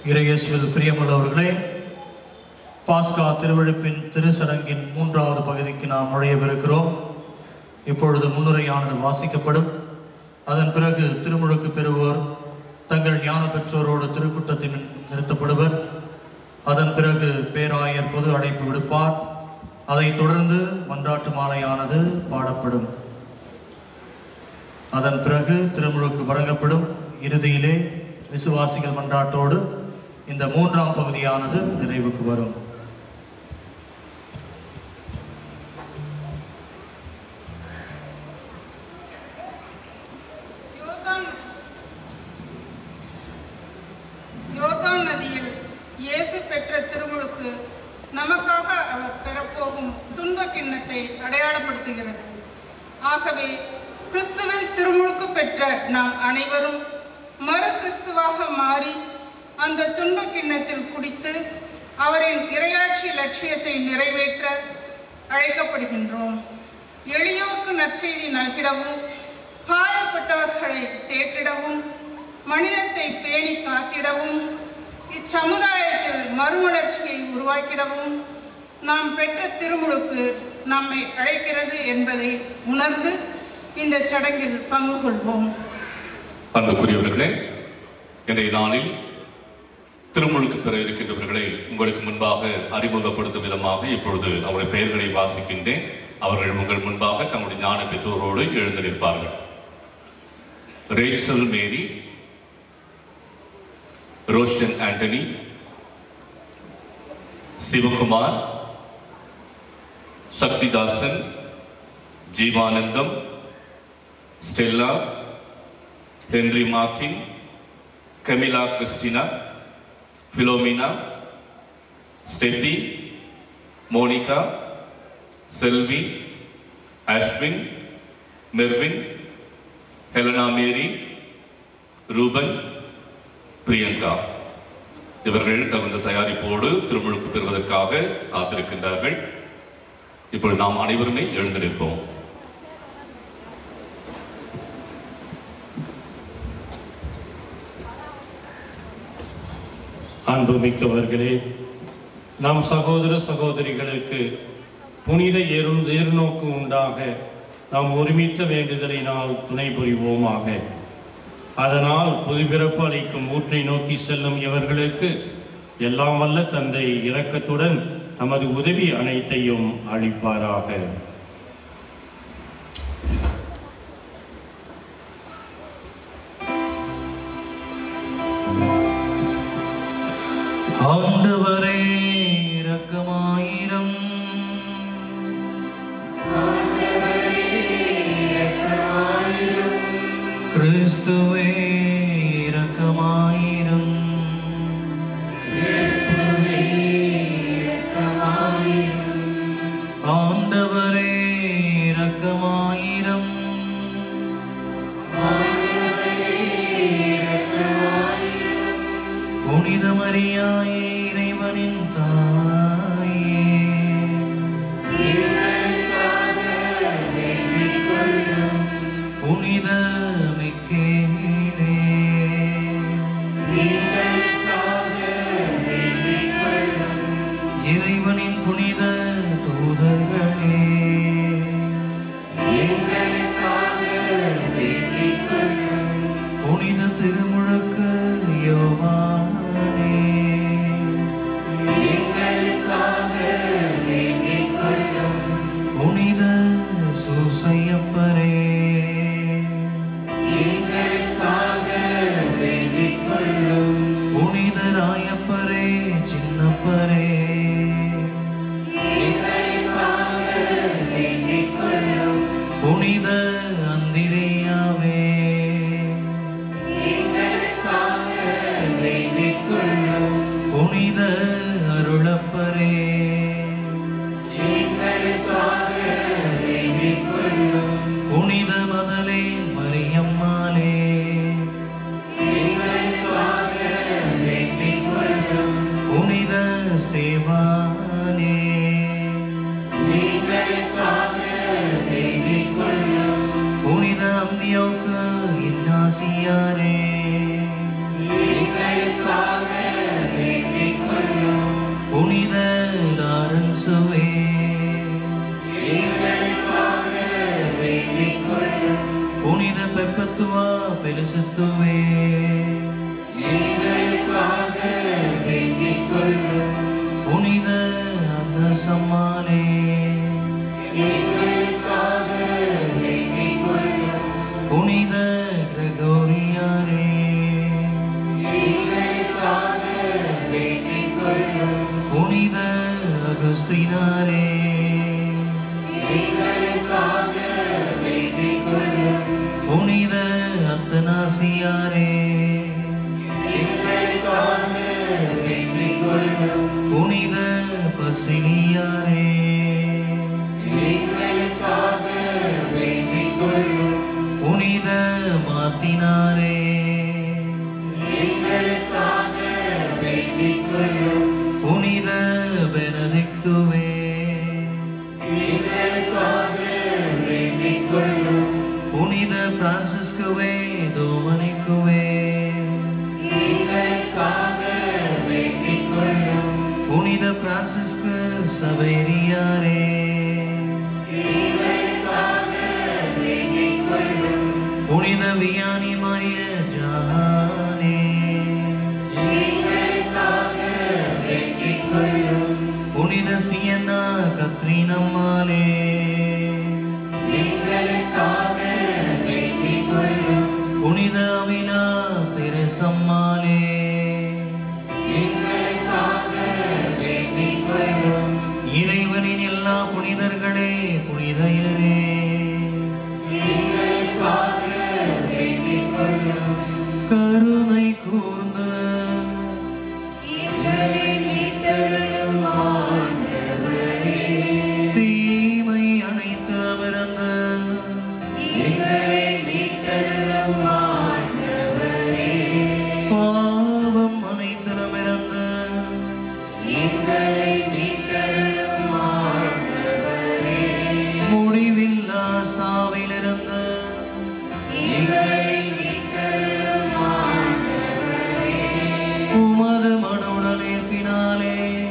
இறையேசுவில் பிரியமுள்ளவர்களே பாஸ்கா திருவிழுப்பின் திருச்சடங்கின் மூன்றாவது பகுதிக்கு நாம் நுழையவிருக்கிறோம் இப்பொழுது முன்னுரையானது வாசிக்கப்படும் அதன் பிறகு திருமுழுக்கு பெறுவோர் தங்கள் ஞான பெற்றோரோடு திருக்கூட்டத்தில் நிறுத்தப்படுவர் அதன் பிறகு பேராயர் பொது அழைப்பு விடுப்பார் அதைத் தொடர்ந்து மன்றாட்டு மாலையானது பாடப்படும் அதன் பிறகு திருமுழுக்கு வழங்கப்படும் இறுதியிலே விசுவாசிகள் மன்றாட்டோடு இந்த மூன்றாம் பகுதியானது நிறைவுக்கு வரும் யோர்தான் யோர்தான் நதியில் இயேசு பெற்ற திருமுழுக்கு நமக்காக அவர் பெறப்போகும் துன்ப கிண்ணத்தை அடையாளப்படுத்துகிறது ஆகவே கிறிஸ்துவில் திருமுழுக்கு பெற்ற நாம் அனைவரும் மறு கிறிஸ்துவாக மாறி அந்த துன்ப கிண்ணத்தில் குடித்து அவரின் இரையாட்சி லட்சியத்தை நிறைவேற்ற அழைக்கப்படுகின்றோம் எளியோர்க்கு நற்செய்தி நல்கிடவும் காயப்பட்டவர்களை தேற்றிடவும் மனிதத்தை பேணி காத்திடவும் இச்சமுதாயத்தில் மறுமலர்ச்சியை உருவாக்கிடவும் நாம் பெற்ற திருமுழுக்கு நம்மை அழைக்கிறது என்பதை உணர்ந்து இந்த சடங்கில் பங்கு கொள்வோம் அன்புக்குரியவர்களே இன்றைய நாளில் திருமுழுக்கு பெற இருக்கின்றவர்களை உங்களுக்கு முன்பாக அறிமுகப்படுத்தும் விதமாக இப்பொழுது அவருடைய பெயர்களை வாசிக்கின்றேன் அவர்கள் உங்கள் முன்பாக தங்களுடைய ஞான பெற்றோரோடு எழுந்து நிற்பார்கள் Rachel Mary Roshan Antony Sivakumar Sakthidasan Jeevanandam Stella Henry Martin Camila Christina Philomina Steffi Monica Selvi Ashwin Mervin Helena Mary Ruben Priyanka இவர்கள் தகுந்த தயாரிப்போடு திருமுழுக்கு பெறுவதற்காக காத்திருக்கின்றார்கள் இப்பொழுது நாம் அனைவருமே எழுந்து நிற்போம் அன்புமிக்கவர்களே நம் சகோதர சகோதரிகளுக்கு புனித ஏறும் ஏர்நோக்கு உண்டாக நாம் ஒருமித்த வேண்டுதலினால் துணை புரிவோமாக அதனால் புதுபிறப்பு அளிக்கும் ஊற்றை நோக்கி செல்லும் இவர்களுக்கு எல்லாம் வல்ல தந்தை இரக்கத்துடன் தமது உதவி அனைத்தையும் அளிப்பாராக ஆண்டவரே இரக்கமாயிரம் கிறிஸ்துவே இரக்கமாயிரம் ஆண்டவரே இரக்கமாயிரம் புனித மரியாயே இறைவனின் தாயே புனித மிக்கேலே இறைவனின் புனித தூதர்களே புனித திருமுழுக்கு யோவானே புனித சூசையப்பரே புனித ராயப்பரே சின்னப்பரே புனித அந்திரேயாவே புனித அருளப்பரே புனித மதலே மரியம்மாளே புனித ஸ்தேவானே புனித அந்தியோக்கு இன்னாசியாரே புனித பெப்பத்துவா பெருசுத்துவே புனித அன்னசம்மாளே புனித கிரகோரியாரே புனித அகுஸ்தினாரே புனித அத்தனாசியாரே புனித பசிலியாரே புனித மாத்தினாரே புனித பெனதிக்துவே புனித பிரான்சிஸ்குவே தோமனிக்குவே புனித பிரான்சிஸ்கு சவேரியாரே புனித வியானி மரிய ஜானே புனித சியன்னா கத்ரீனம்மாளே புனித அவிலா தெரசம்மாளே இறைவனின் எல்லா புனிதர்களே புனிதையரே கருணை கூர்ந்த தீமை அனைத்திடமிருந்த பாவம் அனைத்திடமிருந்த முடிவில்லா சாவிலிருந்து உமது மனுடன் ஏற்பினாலே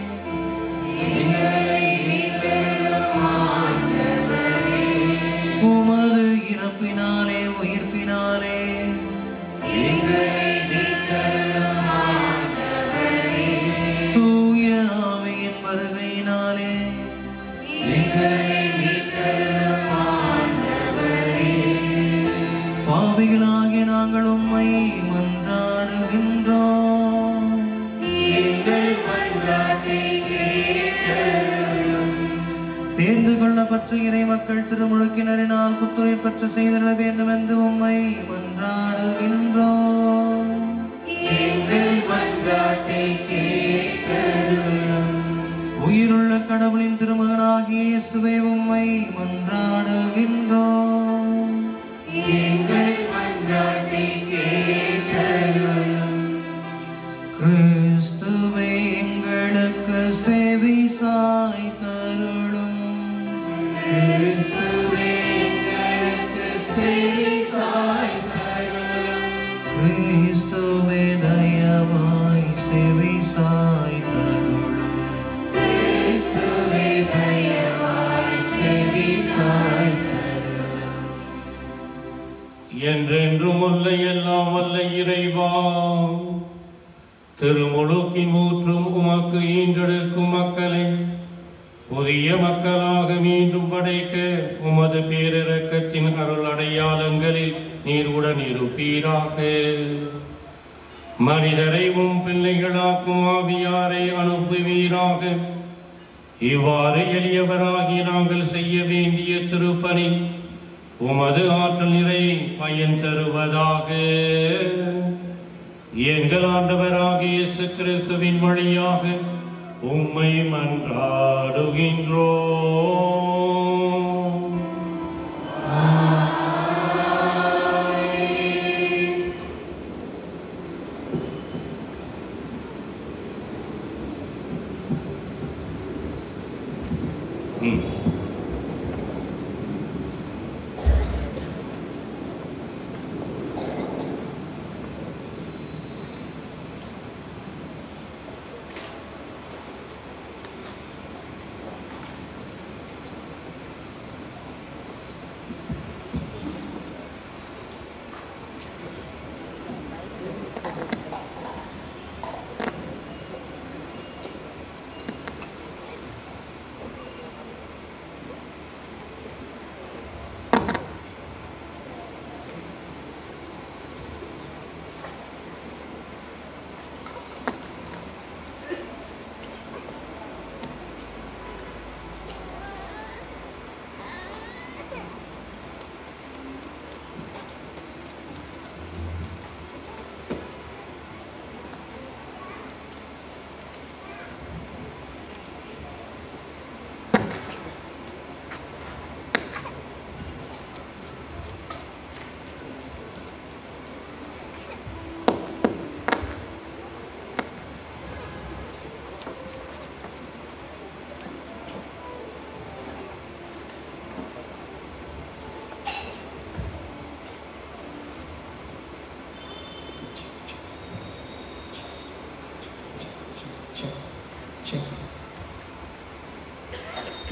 உமது இறப்பினாலே உயிர்ப்பினாலே தூய ஆவியின் வருகையினாலே பாவிகளாகிய நாங்கள் உம்மை மன்றாடுகின்றோம் தேர்ந்து கொள்ளப்பட்ட இறை மக்கள் திருமுழுக்கினரினால் புத்துயிர் பெற்று செய்திட வேண்டும் என்று உம்மை மன்றாடுகின்றோம் உயிருள்ள கடவுளின் திருமகனாகிய இயேசுவே உம்மை மன்றாடுகின்றோம் கிறிஸ்துவே எங்களுக்கு சேவை சாய் தருளும் கிறிஸ்துவே தயவாய் சேவை சாய் தருளும் என்றென்றும் உள்ள எல்லாம் வல்ல இறைவா திருமுழுக்கின் ஊற்றும் உமக்கு ஈன்றெடுக்கும் மக்களை புதிய மக்களாக மீண்டும் படைக்க உமது பேரிரக்கத்தின் அருள் அடையாளங்களில் நீர் உடன் இருப்பீராக மனிதரை உம் பிள்ளைகளாக்கும் ஆவியாரை அனுப்புவீராக இவ்வாறு எளியவராகி நாங்கள் செய்ய வேண்டிய திருப்பணி உமது ஆற்றல் நிறை பயன் தருவதாக எங்கள் ஆண்டவராகிய இயேசு கிறிஸ்துவின் வழியாக உம்மை மன்றாடுகின்றோம் ம்.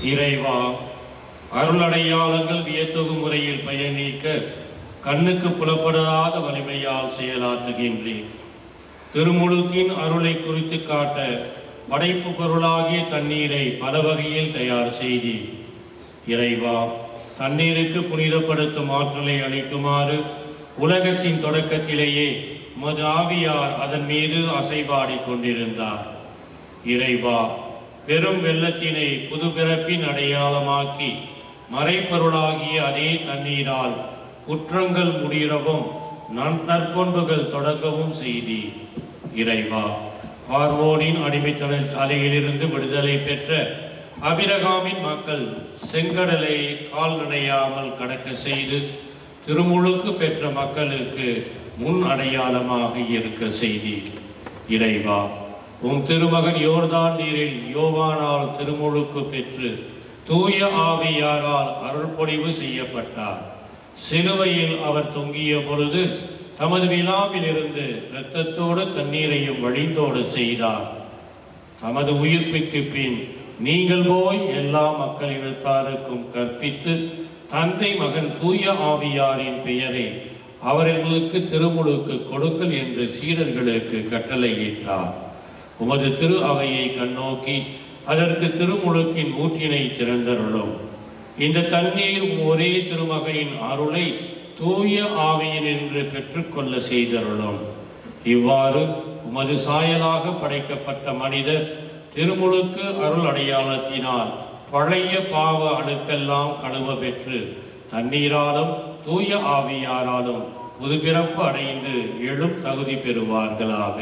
இறைவா அருளடையாளங்கள் வியத்தகு முறையில் பயணிக்க கண்ணுக்கு புலப்படாத வலிமையால் செயலாற்றுகின்றேன் திருமுழுக்கின் அருளை குறித்து காட்ட படைப்பு பொருளாகிய தண்ணீரை பல வகையில் தயார் செய்தி இறைவா தண்ணீருக்கு புனிதப்படுத்தும் ஆற்றலை அளிக்குமாறு உலகத்தின் தொடக்கத்திலேயே உமது ஆவியார் அதன் மீது அசைபாடிக் கொண்டிருந்தார் இறைவா பெரும் வெள்ளத்தினை புதுபிறப்பின் அடையாளமாக்கி மறைப்பொருளாகிய அதே தண்ணீரால் குற்றங்கள் முடிரவும் நன்- நற்பண்புகள் தொடங்கவும் செய்தி இறைவா பார்வோனின் அடிமைத்தன அலையிலிருந்து விடுதலை பெற்ற அபிரகாமின் மக்கள் செங்கடலை கால் நனையாமல் கடக்க செய்து திருமுழுக்கு பெற்ற மக்களுக்கு முன் அடையாளமாக இருக்க செய்தி இறைவா உம் திருமகன் யோர்தான் நீரில் யோவானால் திருமுழுக்கு பெற்று தூய ஆவியாரால் அருள்பொழிவு செய்யப்பட்டார் சிலுவையில் அவர் தொங்கிய பொழுது தமது விழாவிலிருந்து இரத்தத்தோடு தண்ணீரையும் வழிந்தோடு செய்தார் தமது உயிர்ப்பிற்கு பின் நீங்கள் போய் எல்லா மக்களினத்தாருக்கும் கற்பித்து தந்தை மகன் தூய ஆவியாரின் பெயரை அவர்களுக்கு திருமுழுக்கு கொடுங்கள் என்று சீடர்களுக்கு கட்டளையிட்டார் உமது திரு அவையை கண்ணோக்கி அதற்கு திருமுழுக்கின் ஊற்றினை திறந்தருளும் இந்த தண்ணீர் உம் ஒரே திருமகனின் அருளை தூய ஆவியினின்று பெற்றுக்கொள்ள செய்தருளும் இவ்வாறு உமது சாயலாக படைக்கப்பட்ட மனிதர் திருமுழுக்கு அருள் அடையாளத்தினால் பழைய பாவ அணுக்கெல்லாம் கழுவ பெற்று தண்ணீராலும் தூய ஆவியாராலும் புதுபிறப்பு அடைந்து எழும் தகுதி பெறுவார்களாக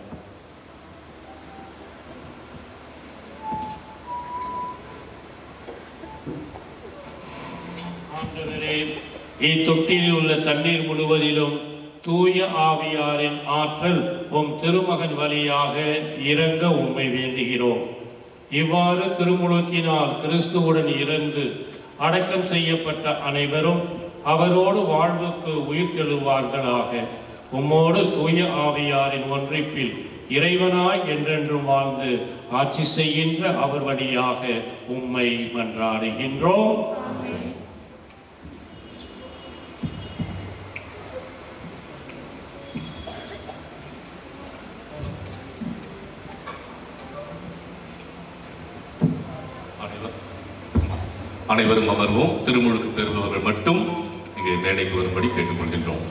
ஆண்டவரே இத்தொட்டியில் உள்ள தண்ணீர் முழுவதிலும் தூய ஆவியாரின் ஆற்றல் உம் திருமகன் வழியாக இறங்க உம்மை வேண்டுகிறோம் இவ்வாறு திருமுழுக்கினால் கிறிஸ்துவுடன் இறந்து அடக்கம் செய்யப்பட்ட அனைவரும் அவரோடு வாழ்வுக்கு உயிர் தெழுவார்களாக உம்மோடு தூய ஆவியாரின் ஒன்றிப்பில் இறைவனாய் என்றென்றும் வாழ்ந்து ஆட்சி செய்கின்ற அவர் வழியாக உம்மை மன்றாடுகின்றோம் அனைவர்- அனைவரும் அமர்வோம் திருமுழுக்கு பெறுபவர்கள் மட்டும் இங்கே மேடைக்கு வரும்படி கேட்டுக்கொள்கின்றோம்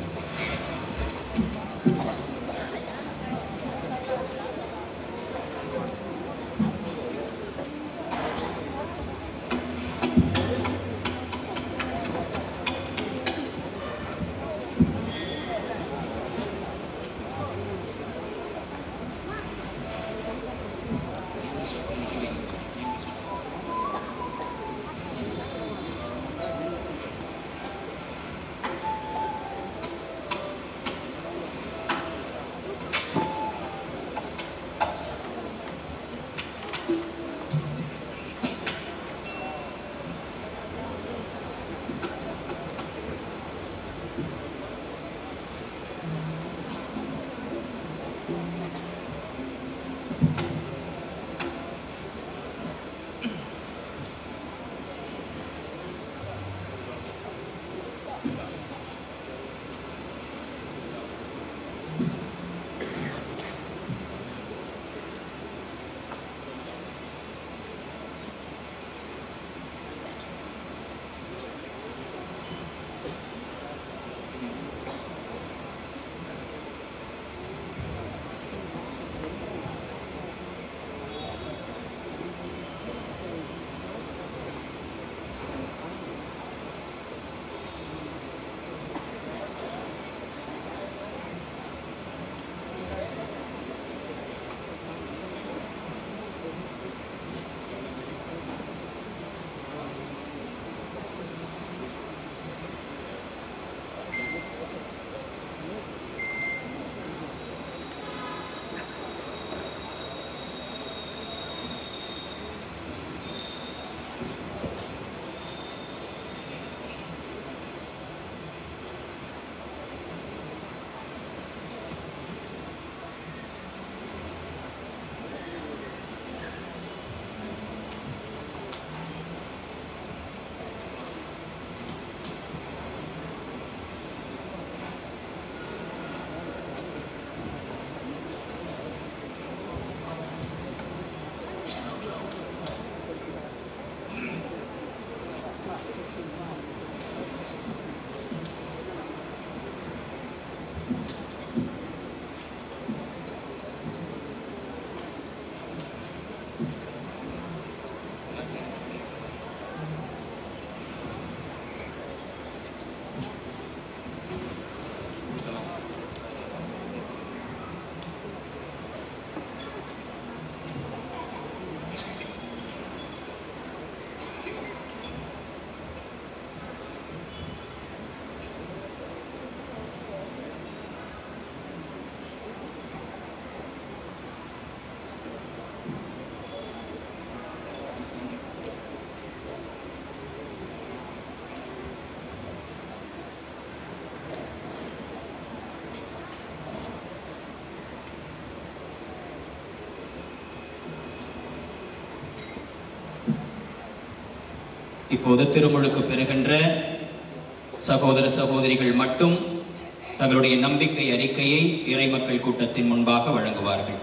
இப்போது திருமுழுக்கு பெறுகின்ற சகோதர சகோதரிகள் மட்டும் தங்களுடைய நம்பிக்கை அறிக்கையை இறைமக்கள் கூட்டத்தின் முன்பாக வழங்குவார்கள்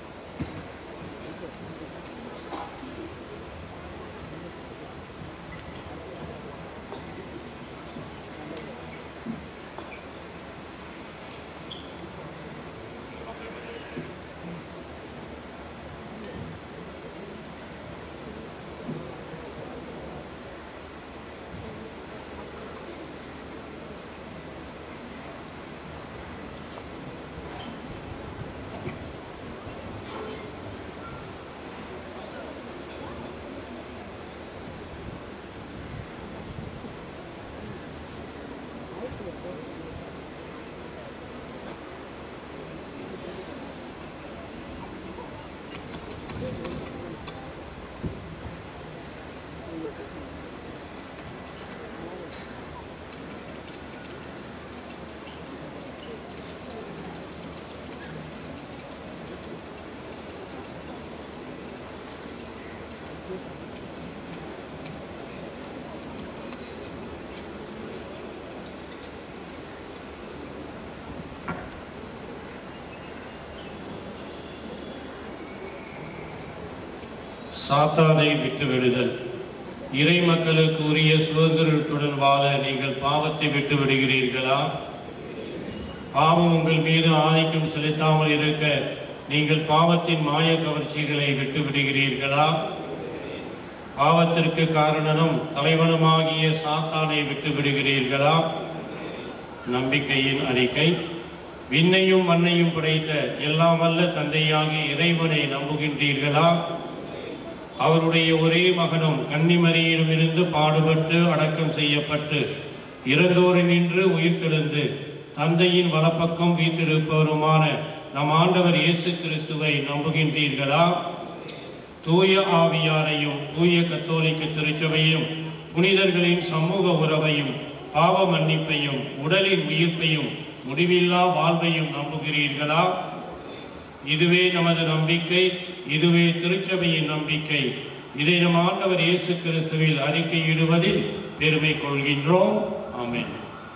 சாத்தானை விட்டு விடுதல் இறை மக்களுக்கு உரிய சுதந்திரத்துடன் வாழ நீங்கள் பாவத்தை விட்டு விடுகிறீர்களா பாவம் உங்கள் மீது ஆதிக்கம் செலுத்தாமல் இருக்க நீங்கள் பாவத்தின் மாய கவர்ச்சிகளை விட்டு விடுகிறீர்களா பாவத்திற்கு காரணனும் தலைவனுமாகிய சாத்தானை விட்டு விடுகிறீர்களா நம்பிக்கையின் அறிக்கை விண்ணையும் மண்ணையும் படைத்த எல்லாம் வல்ல தந்தையாகிய இறைவனை நம்புகின்றீர்களா அவருடைய ஒரே மகனும் கன்னிமரியிடமிருந்து பாடுபட்டு அடக்கம் செய்யப்பட்டு இறந்தோரினின்று உயிர்த்தெழுந்து தந்தையின் வலப்பக்கம் வீற்றிருப்பவருமான நம் ஆண்டவர் இயேசு கிறிஸ்துவை நம்புகின்றீர்களா தூய ஆவியாரையும் தூய கத்தோலிக்க திருச்சபையும் புனிதர்களின் சமூக உறவையும் பாவ மன்னிப்பையும் உடலின் உயிர்ப்பையும் முடிவில்லா வாழ்வையும் நம்புகிறீர்களா இதுவே நமது நம்பிக்கை இதுவே திருச்சபையின் நம்பிக்கை இதை நம் ஆண்டவர் இயேசு கிறிஸ்துவில் அறிக்கையிடுவதில் பெருமை கொள்கின்றோம் ஆமென்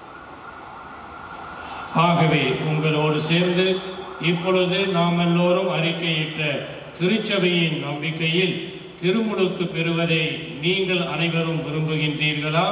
ஆகவே உங்களோடு சேர்ந்து இப்பொழுது நாம் எல்லோரும் அறிக்கையிட்ட திருச்சபையின் நம்பிக்கையில் திருமுழுக்கு பெறுவதை நீங்கள் அனைவரும் விரும்புகின்றீர்களா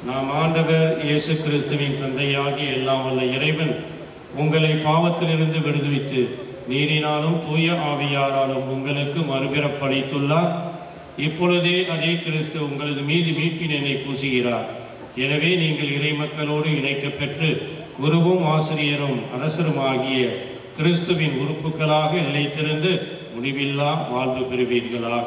நாம் ஆண்டவர் இயேசு கிறிஸ்துவின் தந்தையாகிய எல்லாம் வல்ல இறைவன் உங்களை பாவத்திலிருந்து விடுவித்து நீரினாலும் தூய ஆவியாராலும் உங்களுக்கு மறுபிறப்பளித்துள்ளார் இப்பொழுதே அதே கிறிஸ்து உங்களது மீது மீட்பின் எண்ணெய் பூசுகிறார் எனவே நீங்கள் இறை மக்களோடு இணைக்கப் பெற்று குருவும் ஆசிரியரும் அரசருமாகிய கிறிஸ்துவின் உறுப்புகளாக நிலைத்திருந்து முடிவில்லா வாழ்வு பெறுவீர்களாக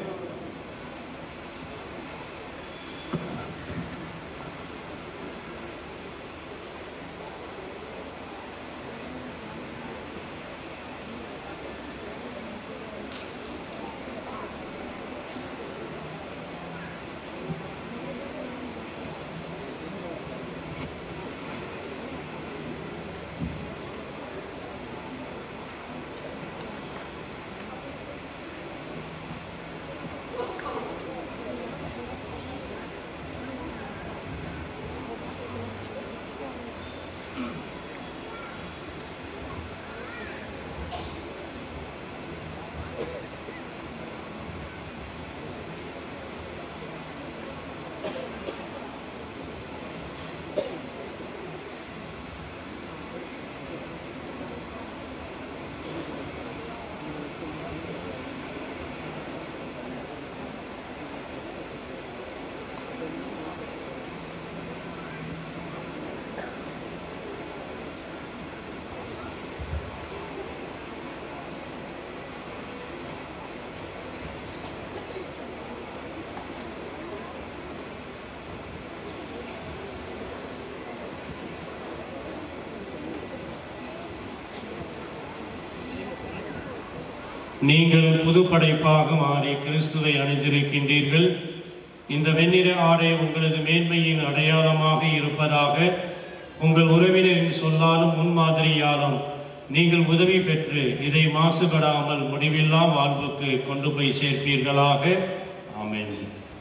நீங்கள் புது படைப்பாக மாறி கிறிஸ்துவை அணிந்திருக்கின்றீர்கள் இந்த வெண்ணிற ஆடை உங்களது மேன்மையின் அடையாளமாக இருப்பதாக உங்கள் உறவினரின் சொல்லாலும் முன்மாதிரியாலும் நீங்கள் உதவி பெற்று இதை மாசுபடாமல் முடிவில்லா வாழ்வுக்கு கொண்டு போய் சேர்ப்பீர்களாக ஆமென்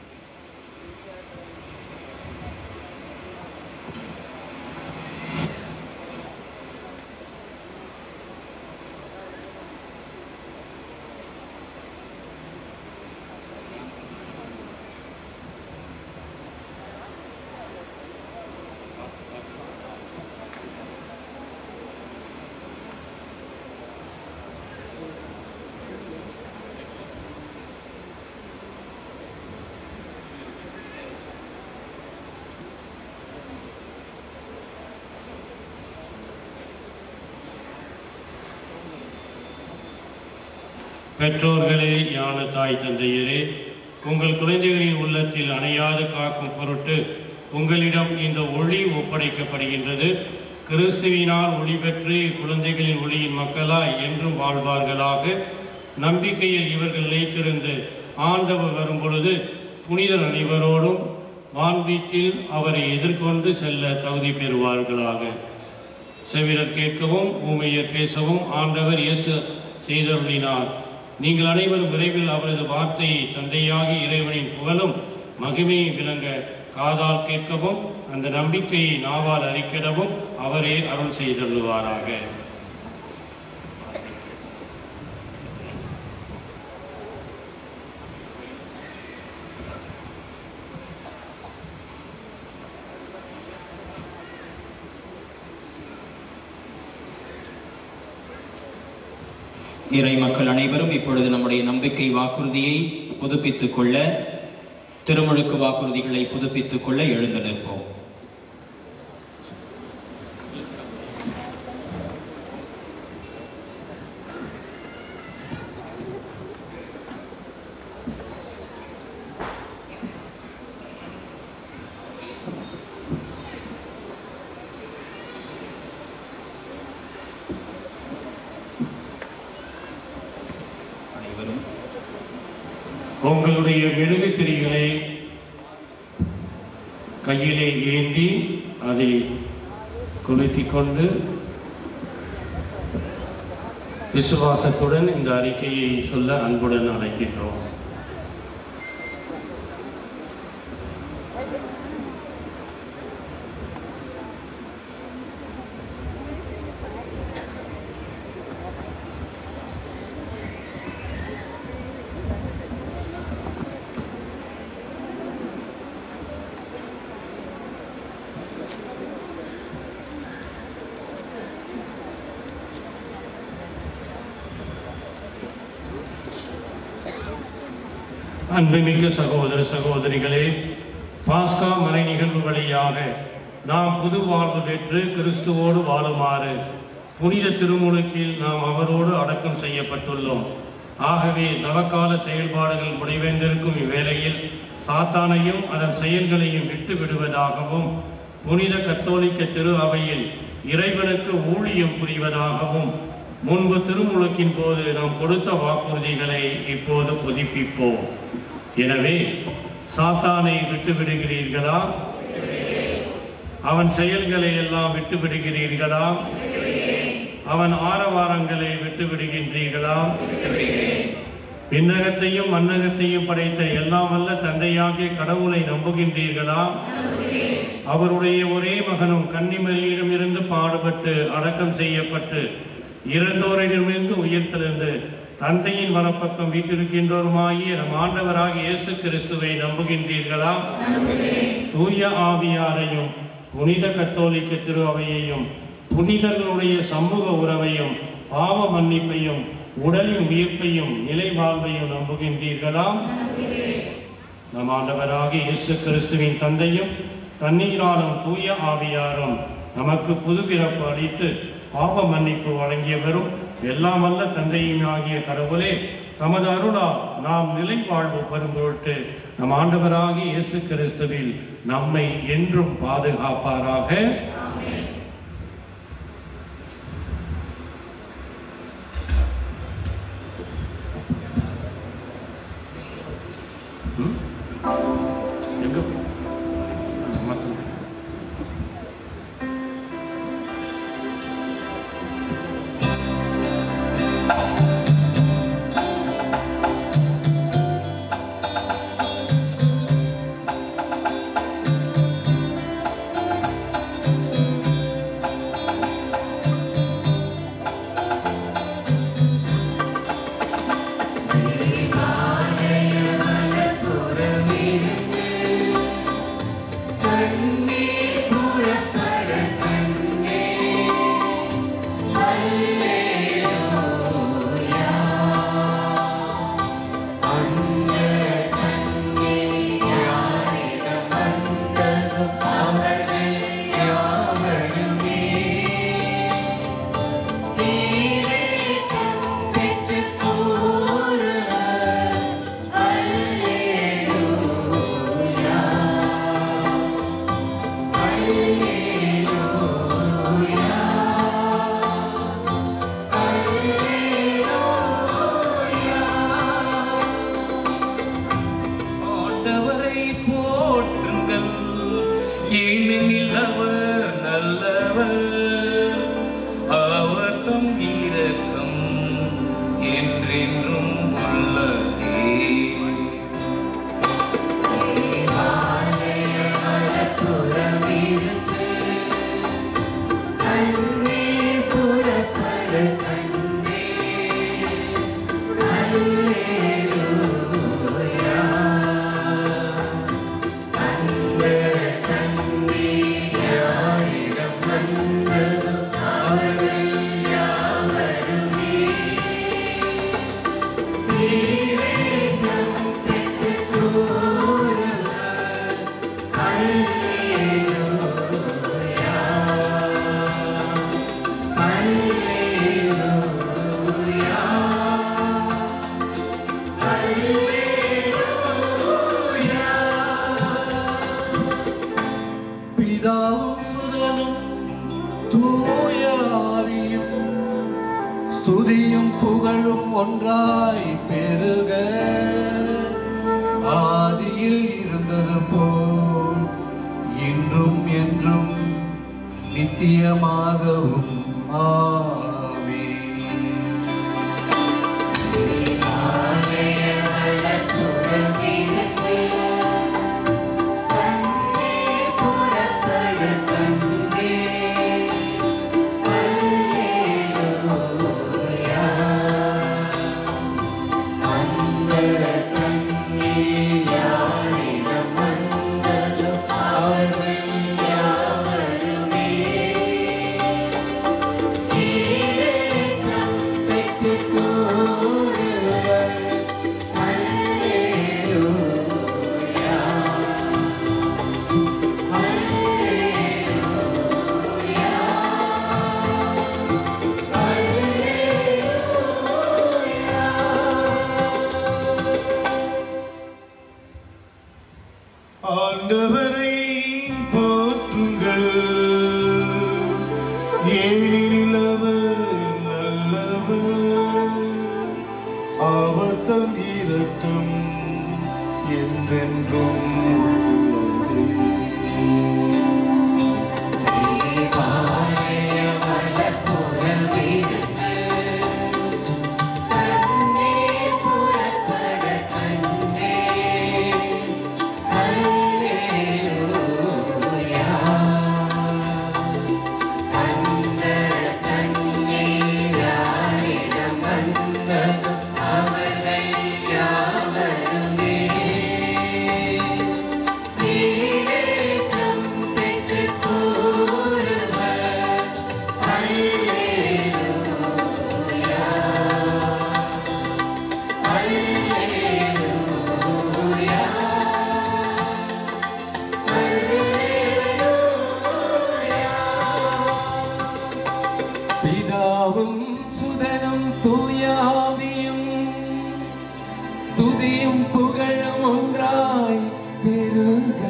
பெற்றோர்களே ஞான தாய் தந்தையரே உங்கள் குழந்தைகளின் உள்ளத்தில் அணையாது காக்கும் பொருட்டு உங்களிடம் இந்த ஒளி ஒப்படைக்கப்படுகின்றது கிறிஸ்துவினால் ஒளி பெற்று குழந்தைகளின் ஒளியின் மக்களாய் என்றும் வாழ்வார்களாக நம்பிக்கையில் இவர்கள் நிலைத்திருந்து ஆண்டவர் வரும் பொழுது புனிதர் அனைவரோடும் வான்வீட்டில் அவரை எதிர்கொண்டு செல்ல தகுதி பெறுவார்களாக செவிரர் கேட்கவும் ஊமையர் பேசவும் ஆண்டவர் இயேசு செய்தருளினார் நீங்கள் அனைவரும் விரைவில் அவரது வார்த்தையை தந்தையாகி இறைவனின் புகழும் மகிமையை விளங்க காதால் கேட்கவும் அந்த நம்பிக்கையை நாவால் அறிக்கிடவும் அவரே அருள் செய்தருளுவாராக இறை மக்கள் அனைவரும் இப்பொழுது நம்முடைய நம்பிக்கை வாக்குறுதியை புதுப்பித்துக் கொள்ள திருமுழுக்கு வாக்குறுதிகளை புதுப்பித்துக் கொள்ள எழுந்து நிற்போம் அனைவரும் உங்களுடைய மெழுகு திரிகளை கையிலே ஏந்தி அதை கொளுத்திக் கொண்டு விசுவாசத்துடன் இந்த அறிக்கையை சொல்ல அன்புடன் அழைக்கின்றோம் அன்புமிக்க சகோதர சகோதரிகளே பாஸ்கா மறை நிகழ்வு வழியாக நாம் புது வாழ்வு பெற்று கிறிஸ்துவோடு வாழுமாறு புனித திருமுழுக்கில் நாம் அவரோடு அடக்கம் செய்யப்பட்டுள்ளோம் ஆகவே நவகால செயல்பாடுகள் முடிவடைந்திருக்கும் இவ்வேளையில் சாத்தானையும் அதன் செயல்களையும் விட்டு விடுவதாகவும் புனித கத்தோலிக்க திரு அவையில் இறைவனுக்கு ஊழியம் புரிவதாகவும் முன்பு திருமுழுக்கின் போது நாம் கொடுத்த வாக்குறுதிகளை இப்போது புதுப்பிப்போம் எனவே சாத்தானை விட்டு விடுகிறீர்களா அவன் செயல்களை எல்லாம் விட்டு விடுகிறீர்களா அவன் ஆரவாரங்களை விட்டு விடுகின்றீர்களா விண்ணகத்தையும் மன்னகத்தையும் படைத்த எல்லாம் வல்ல தந்தையாகிய கடவுளை நம்புகின்றீர்களா அவருடைய ஒரே மகனும் கன்னிமரியிடமிருந்து பாடுபட்டு அடக்கம் செய்யப்பட்டு இறந்தோரிடமிருந்து உயிர்த்தெழுந்து தந்தையின் வலப்பக்கம் வீட்டிருக்கின்றோருமாகிய நம் ஆண்டவராகிய இயேசு கிறிஸ்துவை நம்புகின்றீர்களா தூய ஆவியாரையும் புனித கத்தோலிக்க திரு அவையையும் புனிதர்களுடைய சமூக உறவையும் பாவ மன்னிப்பையும் உடலின் உயிர்ப்பையும் நிலை வாழ்வையும் நம்புகின்றீர்களா நம் ஆண்டவராகிய இயேசு கிறிஸ்துவின் தந்தையும் தண்ணீராலும் தூய ஆவியாரும் நமக்கு புது பிறப்பு அளித்து பாவ மன்னிப்பு வழங்கியவரும் எல்லாம் வல்ல தந்தையும் ஆகிய கடவுளே தமது அருளா நாம் நிலை வாழ்வு பெறும் பொருட்டு நம் ஆண்டவராகிய இயேசு கிறிஸ்துவில் நம்மை என்றும் பாதுகாப்பாராக ம்? எங்க மத்த- ஆண்டவரை போற்றுங்கள் ஏனெனில் அவர் நல்லவர் அவர் தம் இரக்கம் என்றென்றும் உள்ளதே பிதாவும் சுதனும் தூய ஆவியும் ஸ்துதியும் புகழும் ஒன்றாய் பெருக ஆதியில் இருந்தது போல் இன்றும் என்றும் நித்தியமாகவும் ஆமே பெற்றுக் கூறுவர் அவர் தம் இரக்கம் என்றென்றும் உள்ளதே பிதாவும் சுதனும் தூயாவியும் துதியும் புகழும் ஒன்றாய் பெருக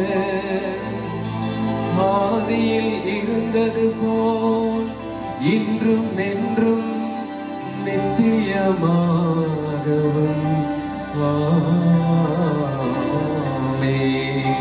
ஆதியில் இருந்தது போல் இன்றும் என்றும் நித்தியமாகவும் ஆமென்.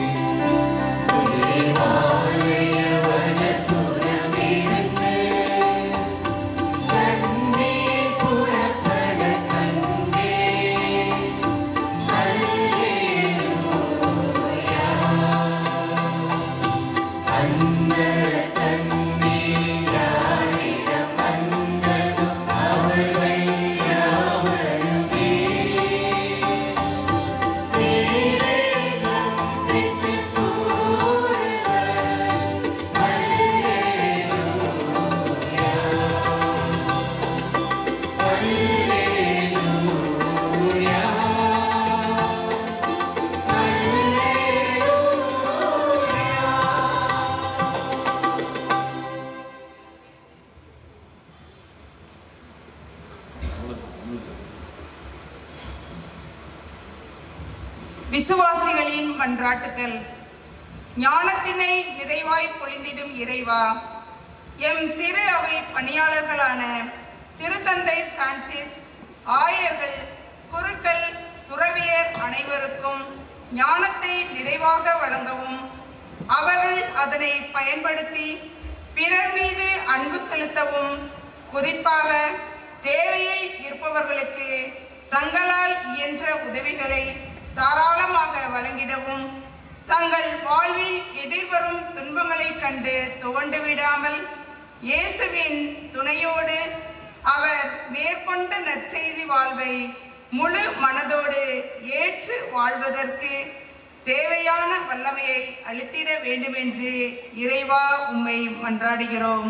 விசுவாசிகளின் மன்றாட்டுகள் ஞானத்தினை நிறைவாய் பொழிந்திடும் இறைவா எம் திரு அவை பணியாளர்களான திருத்தந்தை பிரான்சிஸ் ஆயர்கள் குருக்கள் துறவியர் அனைவருக்கும் ஞானத்தை நிறைவாக வழங்கவும் அவர்கள் அதனை பயன்படுத்தி பிறர் மீது அன்பு செலுத்தவும் குறிப்பாக தேவையில் இருப்பவர்களுக்கு தங்களால் இயன்ற உதவிகளை தாராளமாக வழங்கிடவும் தங்கள் வாழ்வில் எதிர்வரும் துன்பங்களைக் கண்டு துவண்டு விடாமல் இயேசுவின் துணையோடு அவர் மேற்கொண்ட நற்செய்தி வாழ்வை முழு மனதோடு ஏற்று வாழ்வதற்கு தேவையான வல்லமையை அளித்திட வேண்டுமென்று இறைவா உம்மை மன்றாடுகிறோம்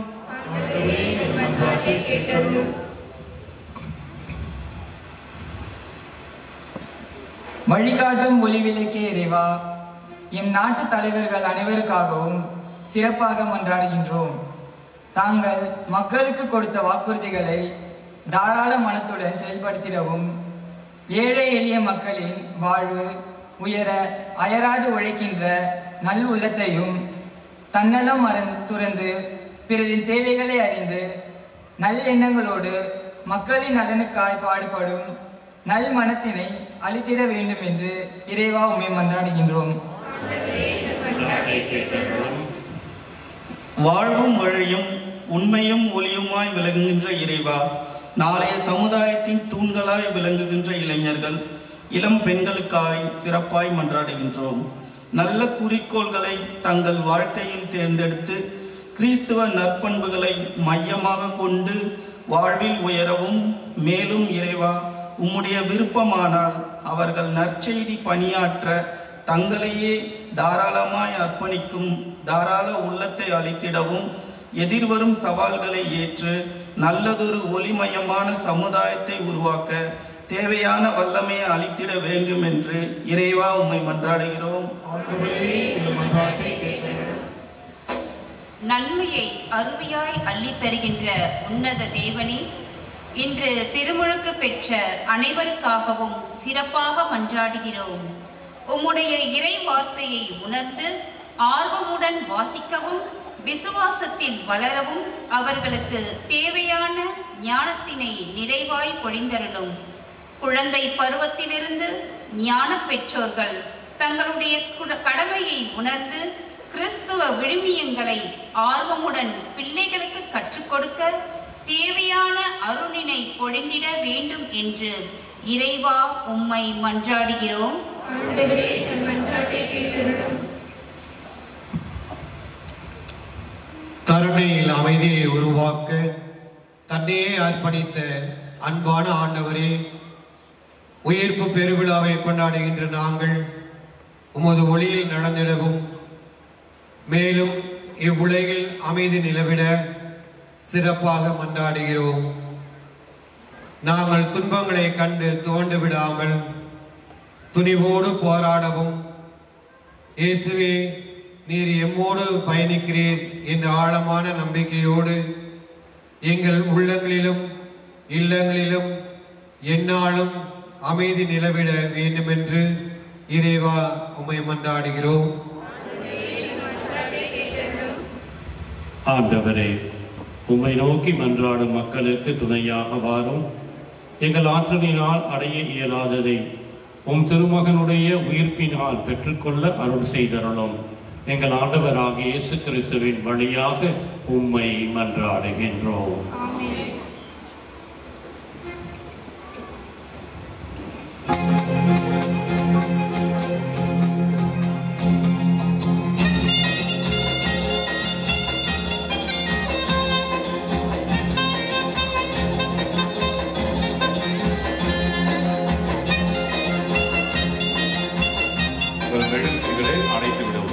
வழிகாட்டும் ஒளிவிளக்கே இறைவா எம் நாட்டு தலைவர்கள் அனைவருக்காகவும் சிறப்பாக மன்றாடுகின்றோம் தாங்கள் மக்களுக்கு கொடுத்த வாக்குறுதிகளை தாராள மனத்துடன் செயல்படுத்திடவும் ஏழை எளிய மக்களின் வாழ்வு உயர அயராது உழைக்கின்ற நல் உள்ளத்தையும் தன்னலம் மறந் துறந்து பிறரின் தேவைகளை அறிந்து நல் எண்ணங்களோடு மக்களின் நலனுக்காய் பாடுபடும் நல் மனத்தினை அளித்திட வேண்டும் என்று இறைவா உம்மை மன்றாடுகின்றோம் வாழ்வும் வழியும் உண்மையும் ஒளியுமாய் விளங்குகின்ற இறைவா நாளைய சமுதாயத்தின் தூண்களாய் விளங்குகின்ற இளைஞர்கள் இளம் பெண்களுக்காய் சிறப்பாய் மன்றாடுகின்றோம் நல்ல குறிக்கோள்களை தங்கள் வாழ்க்கையில் தேர்ந்தெடுத்து கிறிஸ்துவ நற்பண்புகளை மையமாக கொண்டு வாழ்வில் உயரவும் மேலும் இறைவா உம்முடைய விருப்பமானால் அவர்கள் நற்செய்தி பணியாற்ற தங்களையே தாராளமாய் அர்ப்பணிக்கும் தாராள உள்ளத்தை அளித்திடவும் எதிர்வரும் சவால்களை ஏற்று நல்லதொரு ஒளிமயமான சமுதாயத்தை உருவாக்க தேவையான வல்லமையை அளித்திட வேண்டும் என்று இறைவா உம்மை மன்றாடுகிறோம் நன்மையை அருவியாய் அள்ளித் தருகின்ற உன்னத தேவனே இன்று திருமுழுக்கு பெற்ற அனைவருக்காகவும் சிறப்பாக மன்றாடுகிறோம் உம்முடைய இறை வார்த்தையை உணர்ந்து ஆர்வமுடன் வாசிக்கவும் விசுவாசத்தில் வளரவும் அவர்களுக்கு தேவையான ஞானத்தினை நிறைவாய் பொழிந்தருளும் குழந்தை பருவத்திலிருந்து ஞான பெற்றோர்கள் தங்களுடைய குட- கடமையை உணர்ந்து கிறிஸ்துவ விழுமியங்களை ஆர்வமுடன் பிள்ளைகளுக்கு கற்றுக் கொடுக்க தேவையான அருளினை பொழிந்திட வேண்டும் என்று இறைவா உம்மை மன்றாடுகிறோம் கருணையில் அமைதியை உருவாக்க தன்னையே அர்ப்பணித்த அன்பான ஆண்டவரே உயிர்ப்பு பெருவிழாவை கொண்டாடுகின்ற நாங்கள் உமது ஒளியில் நடந்திடவும் மேலும் இவ்வுலகில் அமைதி நிலவிட சிறப்பாக மன்றாடுகிறோம் நாங்கள் துன்பங்களை கண்டு துவண்டு விடாமல் துணிவோடு போராடவும் இயேசுவே நீர் எம்மோடு பயணிக்கிறீர் என்ற ஆழமான நம்பிக்கையோடு எங்கள் உள்ளங்களிலும் இல்லங்களிலும் எந்நாளும் அமைதி நிலவிட வேண்டுமென்று இறைவா உம்மை மன்றாடுகிறோம் ஆண்டவரே உம்மை நோக்கி மன்றாடும் மக்களுக்கு துணையாக வாரும் எங்கள் ஆற்றலினால் அடைய இயலாததை உம் திருமகனுடைய உயிர்ப்பினால் பெற்றுக்கொள்ள அருள் செய்தருளும் எங்கள் ஆண்டவராகிய இயேசு கிறிஸ்துவின் வழியாக உம்மை மன்றாடுகின்றோம் மெழுகுகளை அணைத்து விடவும்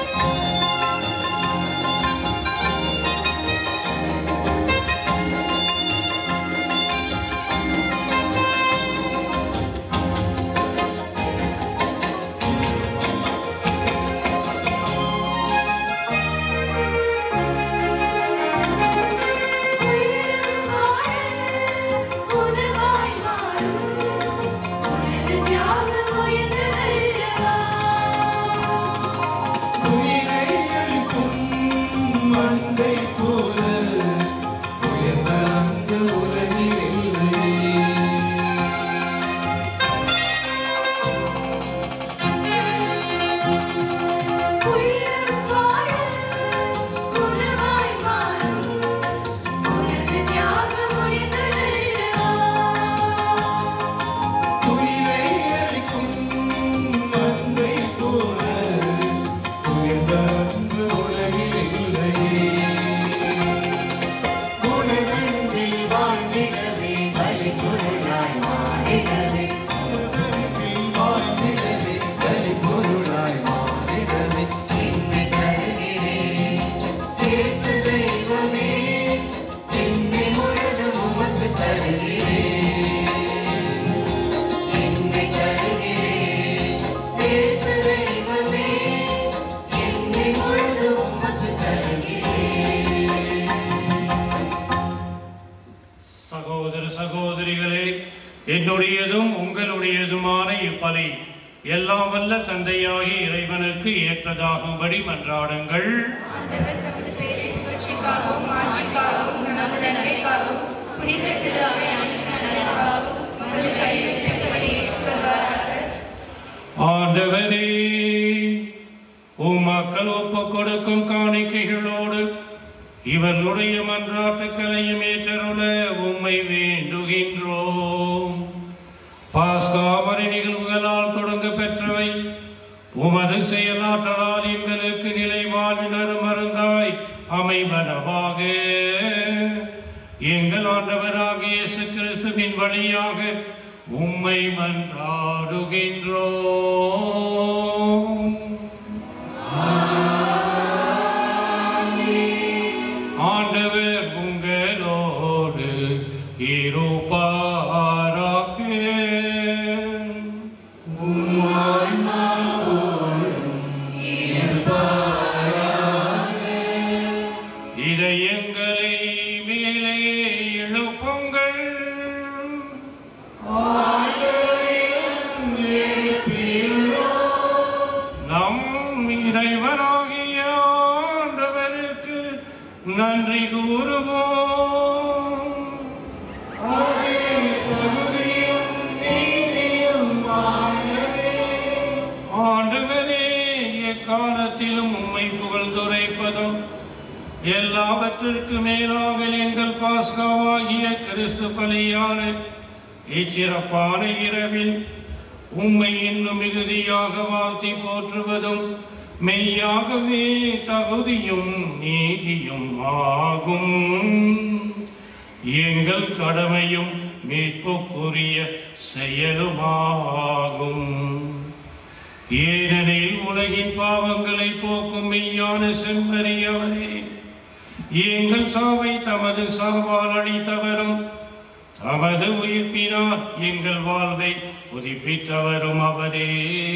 ஆ சகோதரிகளே என்னுடையதும் உங்களுடையதுமான இப்பலி எல்லாம் வல்ல தந்தையாகி இறைவனுக்கு ஏற்றதாகும்படி மன்றாடுங்கள் ஆண்டவர் தமது பெயரின் புகழ்ச்சிக்காகவும் ஆட்சிக்காகவும் நமது நன்மைக்காகவும் புனித திரு அவை அனைத்து நலனுக்காகவும் மது கைவிட்டபடி ஏற்றுக்கொள்வாராக ஆண்டவரே உமக்கள் ஒப்பு கொடுக்கும் காணிக்கைகளோடு இவர்களுடைய மன்றாட்டுக்களையும் ஏற்றருள உம்மை வேண்டுகின்றோம் பாஸ்காமரி நிகழ்வுகளால் தொடங்க பெற்றவை உமது செயலாற்றலால் எங்களுக்கு நிலை வாழ்வினரும் மருந்தாய் அமைவனவாக எங்கள் ஆண்டவராகிய இயேசு கிறிஸ்துவின் வழியாக உம்மை மன்றாடுகின்றோம் ஆண்டவர் உங்களோடு இருப்பாராக இதயங்களை மேலே எழுப்புங்கள் நம் இறைவனாகிய ஆண்டவருக்கு நன்றி கூறுவோம் ஆண்டவரே எக்காலத்திலும் உம்மை புகழ்ந்துரைப்பதும் எல்லாவற்றிற்கு மேலாக எங்கள் பாஸ்காவாகிய கிறிஸ்து பலியான இச்சிறப்பான இரவில் உம்மை இன்னும் மிகுதியாக வாழ்த்தி போற்றுவதும் மெய்யாகவே தகுதியும் நீதியும் ஆகும் எங்கள் கடமையும் மீட்புக்குரிய செயலுமாகும் ஏனெனில் உலகின் பாவங்களை போக்கும் மெய்யான செம்மறி அவரே எங்கள் சாவை தமது சாவால் அளித்தவரும் தமது உயிர்ப்பினால் எங்கள் வாழ்வை புதுப்பித்தவரும் அவரே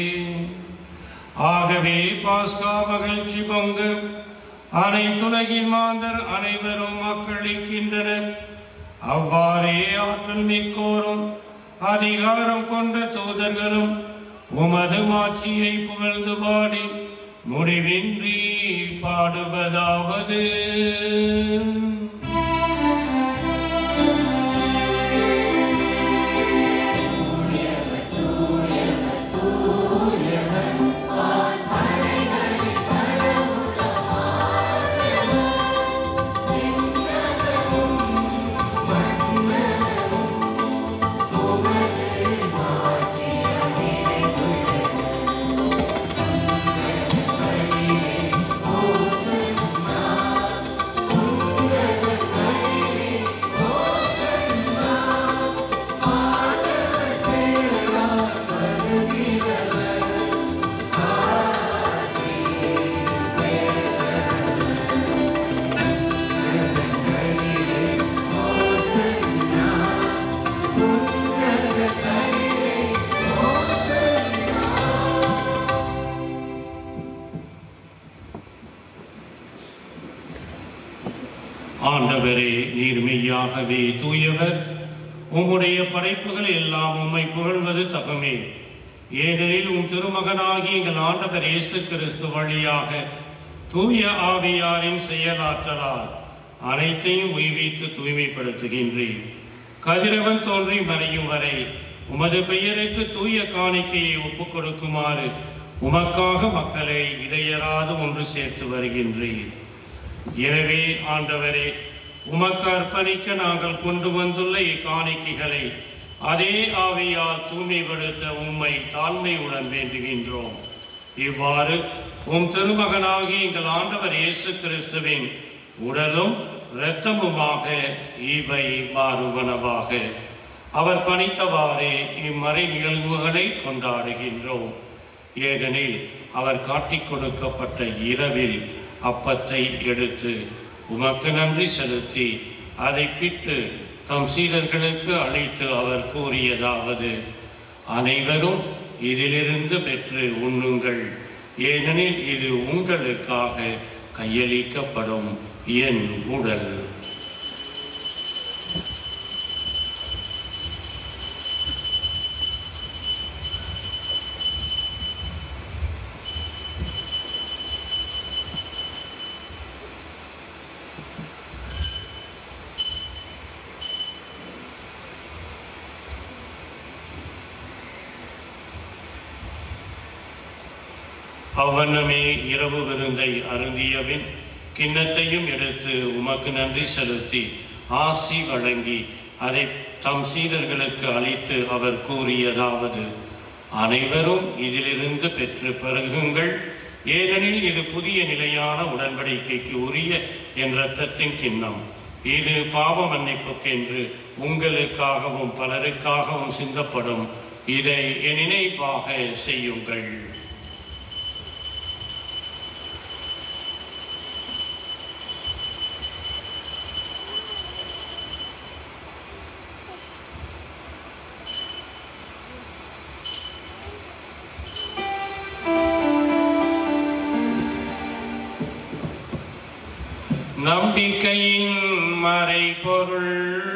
ஆகவே பாஸ்கா மகிழ்ச்சி பொங்கு அனைத்துலகின் மாந்தர் அனைவரும் மக்களிக்கின்றனர் அவ்வாறே ஆற்றல் மிக்கோரும் அதிகாரம் கொண்ட தூதர்களும் உமது மாட்சியை புகழ்ந்து பாடி முடிவின்றி பாடுவதாவது ஆண்டவரே நீர் மெய்யாகவே தூயவர் உம்முடைய படைப்புகள் எல்லாம் உம்மை புகழ்வது தகுமே ஏனெனில் உம் திருமகனாகி எங்கள் ஆண்டவர் இயேசு கிறிஸ்து வழியாக தூய ஆவியாரின் செயலாற்றலால் அனைத்தையும் உய்வித்து தூய்மைப்படுத்துகின்றேன் கதிரவன் தோன்றி மறையும் வரை உமது பெயருக்கு தூய காணிக்கையை ஒப்புக் கொடுக்குமாறு உமக்காக மக்களை இடையராது ஒன்று சேர்த்து வருகின்றேன் எனவே ஆண்டவரே உமக்கு அர்ப்பணிக்க நாங்கள் கொண்டு வந்துள்ள இக்காணிக்கைகளை அதே ஆவியால் தூய்மைப்படுத்த உம்மை தாழ்மையுடன் வேண்டுகின்றோம் இவ்வாறு உம் திருமகனாகி எங்கள் ஆண்டவர் இயேசு கிறிஸ்துவின் உடலும் இரத்தமுமாக இவை மாறுவனவாக அவர் பணித்தவாறே இம்மறை நிகழ்வுகளை கொண்டாடுகின்றோம் ஏனெனில் அவர் காட்டிக் கொடுக்கப்பட்ட இரவில் அப்பத்தை எடுத்து உமக்கு நன்றி செலுத்தி அதை பிட்டு தம் சீடர்களுக்கு அளித்து அவர் கூறியதாவது அனைவரும் இதிலிருந்து பெற்று உண்ணுங்கள் ஏனெனில் இது உங்களுக்காக கையளிக்கப்படும் என் உடல் அவ்வண்ணமே இரவு விருந்தை அருந்தியபின் கிண்ணத்தையும் எடுத்து உமக்கு நன்றி செலுத்தி ஆசி வழங்கி அதை தம் சீடர்களுக்கு அளித்து அவர் கூறியதாவது அனைவரும் இதிலிருந்து பெற்று பருகுங்கள் ஏனெனில் இது புதிய நிலையான உடன்படிக்கைக்கு உரிய என் இரத்தத்தின் கிண்ணம் இது பாவ மன்னிப்புக்கென்று உங்களுக்காகவும் பலருக்காகவும் சிந்தப்படும் இதை என் நினைவாக செய்யுங்கள் நம்பிக்கையின் மறைபொருள்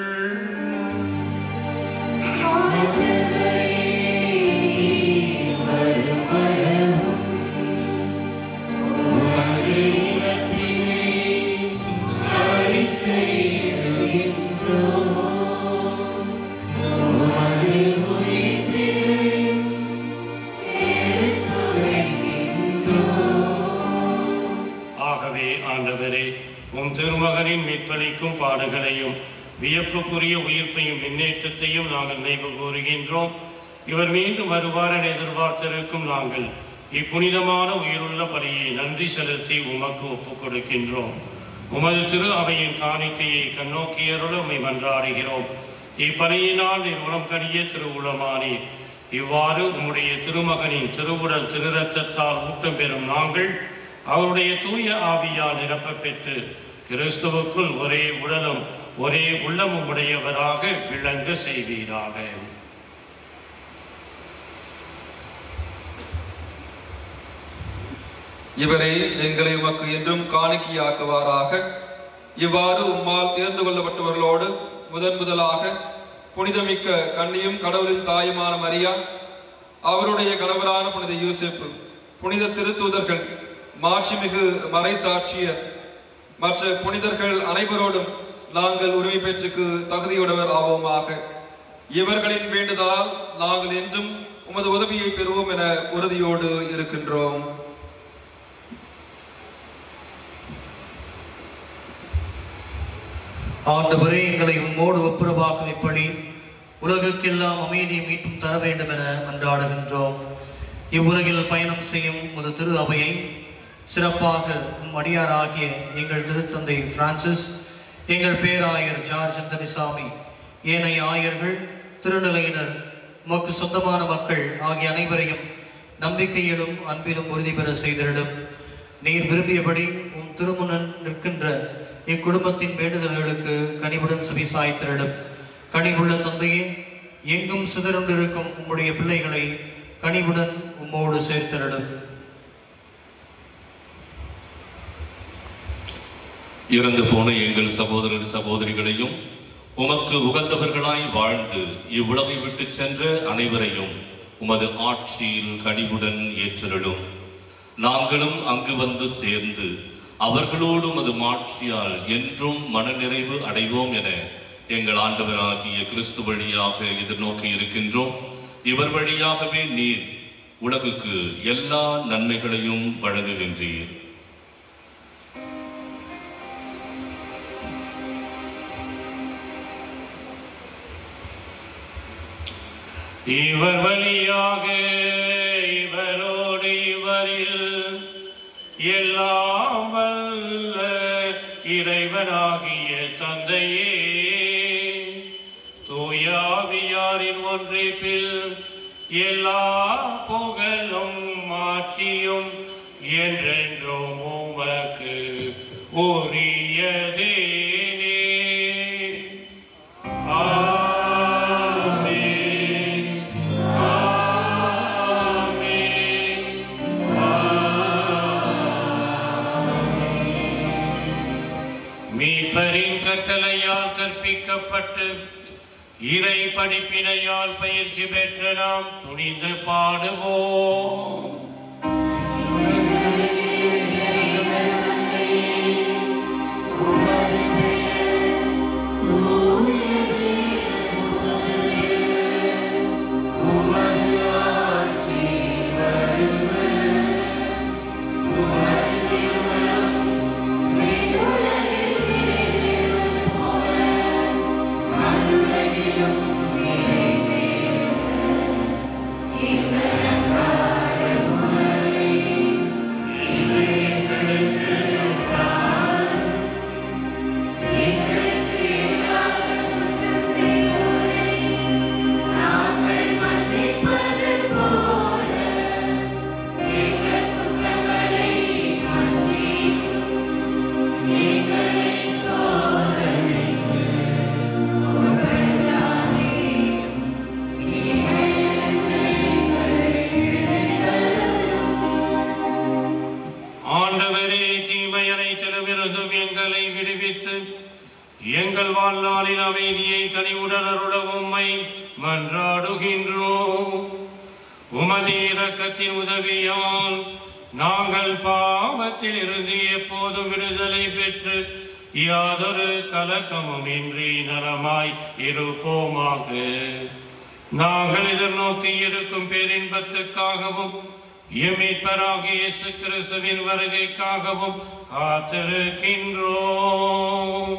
ஆகவே ஆண்டவரே உம் திருமகனின் மீட்பளிக்கும் பாடுகளையும் வியப்புக்குரிய உயிர்ப்பையும் முன்னேற்றத்தையும் நாங்கள் நினைவு கூறுகின்றோம் இவர் மீண்டும் வருவார் என எதிர்பார்த்திருக்கும் நாங்கள் இப்புனிதமான உயிருள்ள பலியை நன்றி செலுத்தி உமக்கு ஒப்புக் கொடுக்கின்றோம் உமது திரு அவையின் காணிக்கையை கண்ணோக்கியருள உம்மை மன்றாடுகிறோம் இப்பலியினால் நீர் உளம் கனிய திருவுளமானீர் இவ்வாறு உம்முடைய திருமகனின் திருவுடல் திருரத்தத்தால் ஊட்டம் பெறும் நாங்கள் அவருடைய தூய ஆவியால் நிரப்பப் பெற்று கிறிஸ்துவுக்குள் ஒரே உடலும் ஒரே உள்ளமும் உடையவராக விளங்க செய்வீராக இவரே எங்களை உமக்கு என்றும் காணிக்கையாக்குவாராக இவ்வாறு உம்மால் தேர்ந்து கொள்ளப்பட்டவர்களோடு முதன் முதலாக புனிதமிக்க கண்ணியும் கடவுளின் தாயுமான மரியா அவருடைய கணவரான புனித யூசெப்பு புனித திருத்தூதர்கள் மாட்சிமிகு மறைசாட்சியர் மற்ற புனிதர்கள் அனைவரோடும் நாங்கள் உரிமை பெற்றுக்கு தகுதியுடையவர் ஆவோமாக இவர்களின் வேண்டுதலால் நாங்கள் என்றும் உமது உதவியை பெறுவோம் என உறுதியோடு இருக்கின்றோம் ஆண்டவரே எங்களை உம்மோடு ஒப்புரவாக்கும் இப்படி உலகுக்கெல்லாம் அமைதியை மீட்டும் தர வேண்டும் என மன்றாடுகின்றோம் இவ்வுலகில் பயணம் செய்யும் ஒரு திரு அவையை சிறப்பாக உம் அடியாராகிய எங்கள் திருத்தந்தை பிரான்சிஸ் எங்கள் பேராயர் ஜார்ஜ் அந்தனிசாமி ஏனைய ஆயர்கள் திருநிலையினர் உமக்கு சொந்தமான மக்கள் ஆகிய அனைவரையும் நம்பிக்கையிலும் அன்பிலும் உறுதி பெற செய்திடும் நீர் விரும்பியபடி உம் திருமுனன் நிற்கின்ற இக்குடும்பத்தின் வேண்டுதல்களுக்கு கனிவுடன் செவிசாய்த்திடும் கனிவுள்ள தந்தையே எங்கும் சிதறுண்டிருக்கும் உம்முடைய பிள்ளைகளை கனிவுடன் உம்மோடு சேர்த்திடும் இறந்து போன எங்கள் சகோதரர் சகோதரிகளையும் உமக்கு உகந்தவர்களாய் வாழ்ந்து இவ்வுலகை விட்டு சென்ற அனைவரையும் உமது ஆட்சியில் கனிவுடன் ஏற்றருளும் நாங்களும் அங்கு வந்து சேர்ந்து அவர்களோடு உமது மாட்சியால் என்றும் மனநிறைவு அடைவோம் என எங்கள் ஆண்டவராகிய கிறிஸ்து வழியாக எதிர்நோக்கி இருக்கின்றோம் இவர் வழியாகவே நீர் உலகுக்கு எல்லா நன்மைகளையும் வழங்குகின்றீர் இவர் வழியாக இவரோடு இவரில் எல்லாம் வல்ல இறைவனாகிய தந்தையே தூயாவியாரின் ஒன்றிப்பில் எல்லா புகழும் மாற்றியும் என்றென்றும் உமக்கு உரியதே ஆமென் மீட்பரின் கட்டளையால் கற்பிக்கப்பட்டு இறை படிப்பினையால் பயிற்சி பெற்ற நாம் துணிந்து பாடுவோம் ஆண்டவரே தீமை அனைத்திலுமிருந்தும் எங்களை விடுவித்து எங்கள் வாழ்நாளில் அமைதியை கனிவுடன் அருள உம்மை மன்றாடுகின்றோம் உமது இரக்கத்தின் உதவியால் நாங்கள் பாவத்தில் இருந்து எப்போதும் விடுதலை பெற்று யாதொரு கலக்கமும் இன்றி நலமாய் இருப்போமாக நாங்கள் எதிர்நோக்கி இருக்கும் பேரின்பத்துக்காகவும் எமீட்பராகிய இயேசு கிறிஸ்துவின் வருகைக்காகவும் காத்திருக்கின்றோம்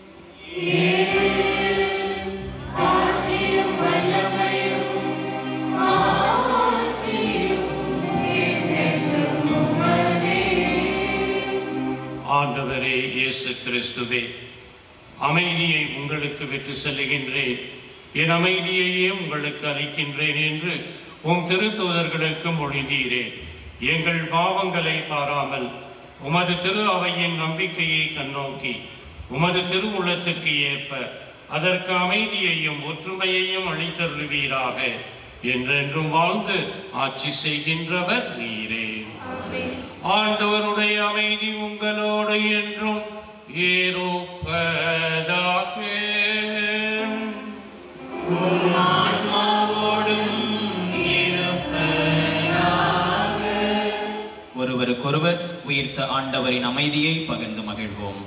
ஆண்டவரே இயேசு கிறிஸ்துவே அமைதியை உங்களுக்கு விட்டு செல்லுகின்றேன் என் அமைதியையே உங்களுக்கு அளிக்கின்றேன் என்று உம் திருத்தூதர்களுக்கு மொழிந்தீரே எங்கள் பாவங்களை பாராமல் உமது திரு அவையின் நம்பிக்கையை கண்ணோக்கி உமது திருவுள்ளத்துக்கு ஏற்ப அதற்கு அமைதியையும் ஒற்றுமையையும் அளித்தருள்வீராக என்றென்றும் வாழ்ந்து ஆட்சி செய்கின்றவர் நீரே ஆண்டவருடைய அமைதி உங்களோடு என்றும் ஏரோப்பதாக ஒருவருக்கொருவர் உயிர்த்த ஆண்டவரின் அமைதியை பகிர்ந்து மகிழ்வோம்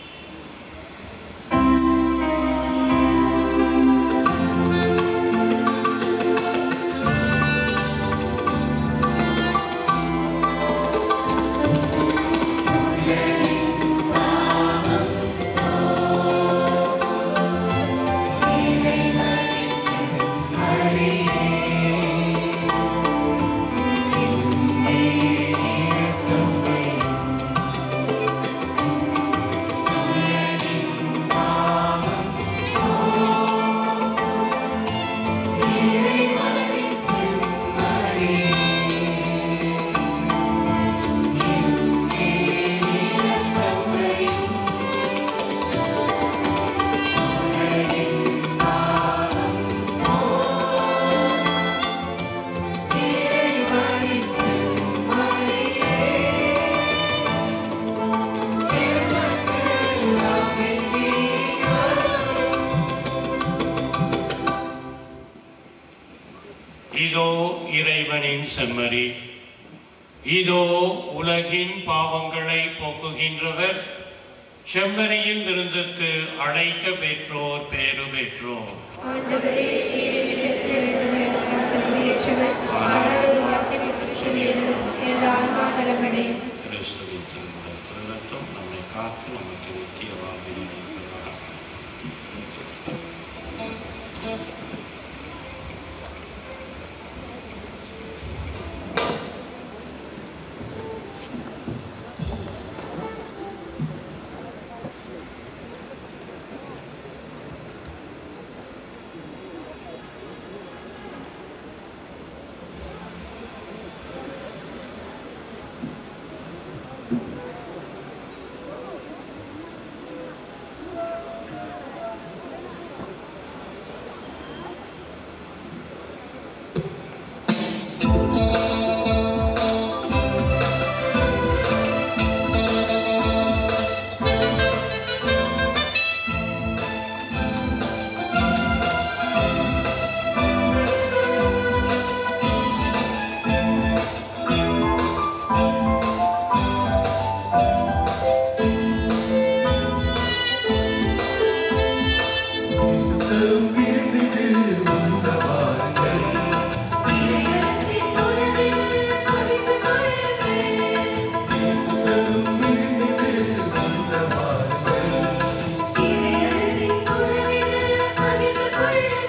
இதோ இறைவனின் செம்மறி இதோ உலகின் பாவங்களை போக்குகின்றவர் செம்மறியின் விருந்துக்கு அழைக்க பெற்றோர் பேரு பெற்றோர் ஆண்டவரே நீரில் பெற்றெழுந்தவர் தகுதியற்றவர் ஆனால் ஒரு வார்த்தை மட்டும் சொல்லியிருந்தும் எனது ஆன்மா நலமடையும் கிறிஸ்துவின் திருமண திருநத்தம் நம்மை காத்து நமக்கு நித்திய வாழ்வினை அளிப்பதாக. கொள்ள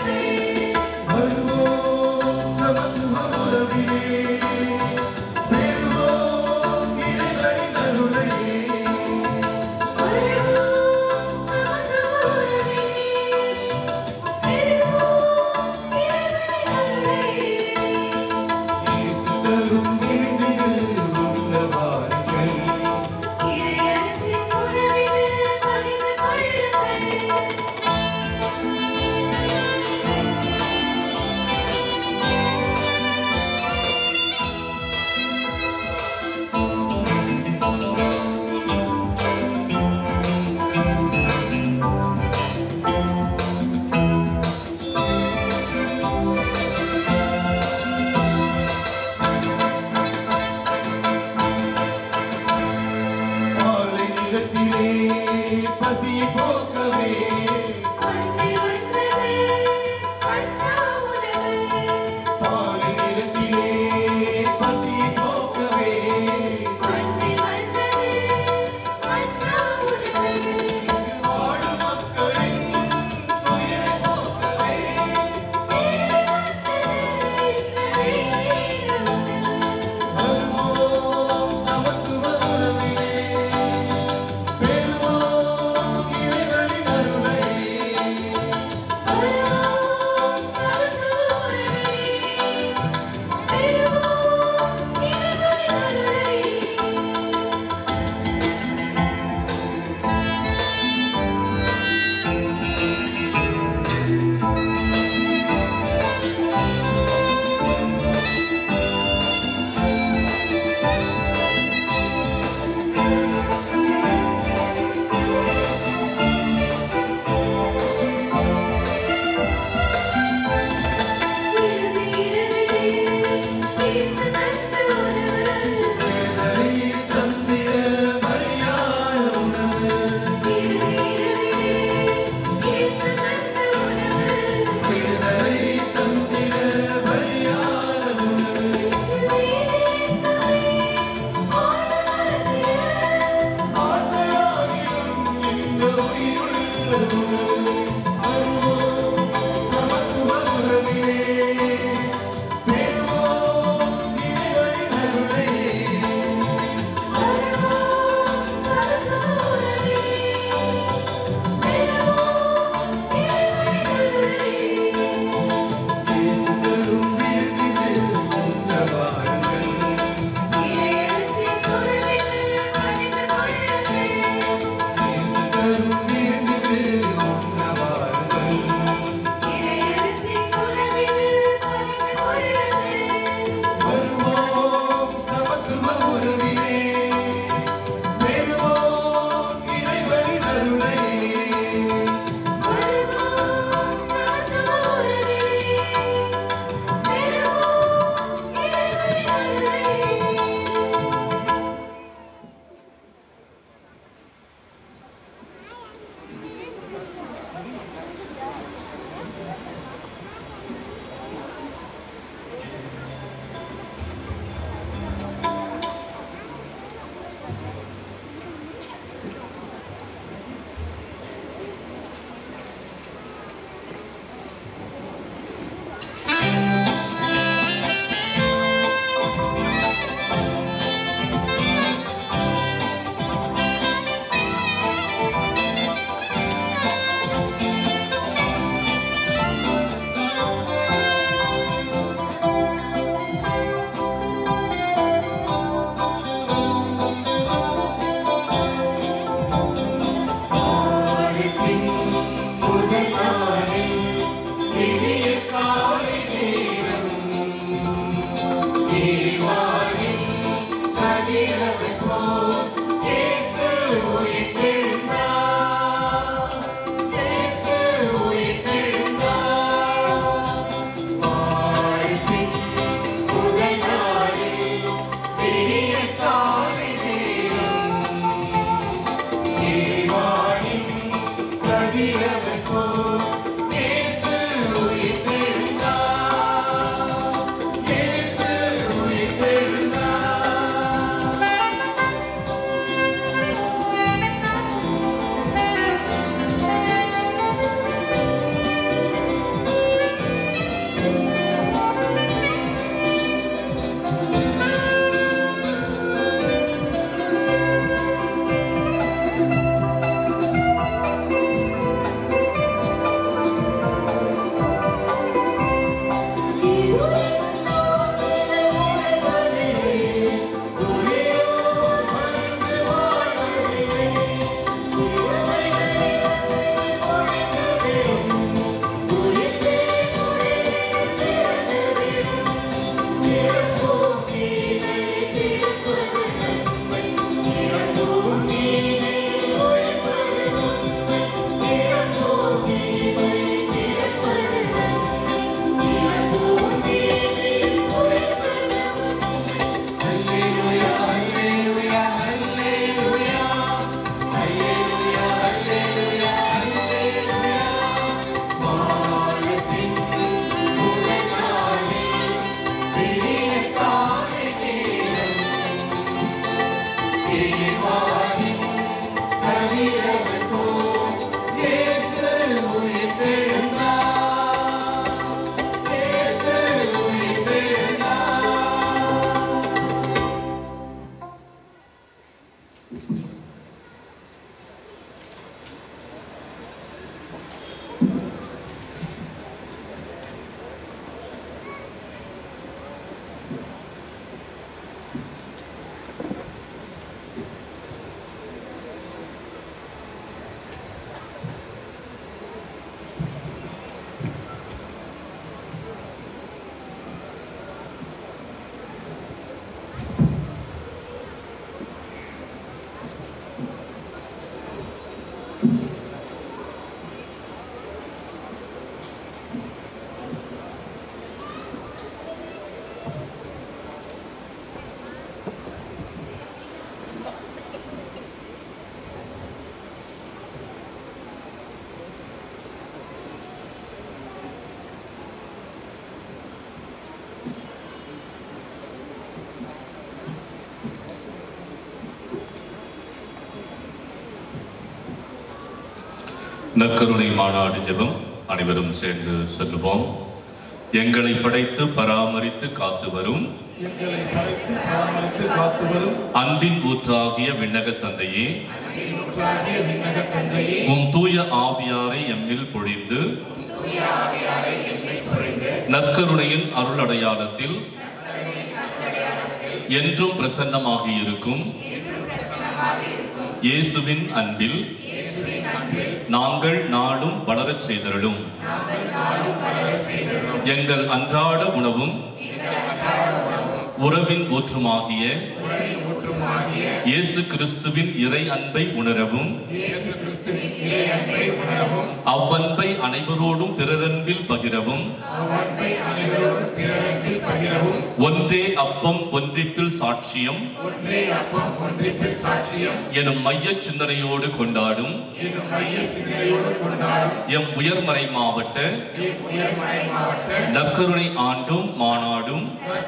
நற்கருணை மாநாடு ஜெபம் அனைவரும் சேர்ந்து சொல்லுவோம் எங்களை படைத்து பராமரித்து காத்து வரும் எங்களை படைத்து பராமரித்து காத்து வரும் அன்பின் ஊற்றாகிய விண்ணக தந்தையே ஊற்றாகிய விண்ணக தந்தையே உம் தூய ஆவியாரை எம்மில் பொழிந்து நற்கருணையின் அருள் அடையாளத்தில் என்றும் பிரசன்னமாகி இருக்கும் இயேசுவின் அன்பில் நாங்கள் நாளும் வளரச் செய்தருளும் எங்கள் அன்றாட உணவும் உறவின் ஊற்றுமாகிய இயேசு கிறிஸ்துவின் இறை அன்பை உணரவும் அவ்வன்பை அனைவரோடும் பிறரன்பில் பகிரவும் ஒன்றே அப்பம் ஒன்றிப்பில் சாட்சியம் எனும் மைய சிந்தனையோடு கொண்டாடும் எம் உயர்மறை மாவட்ட நற்கருணை ஆண்டும் மாநாடும்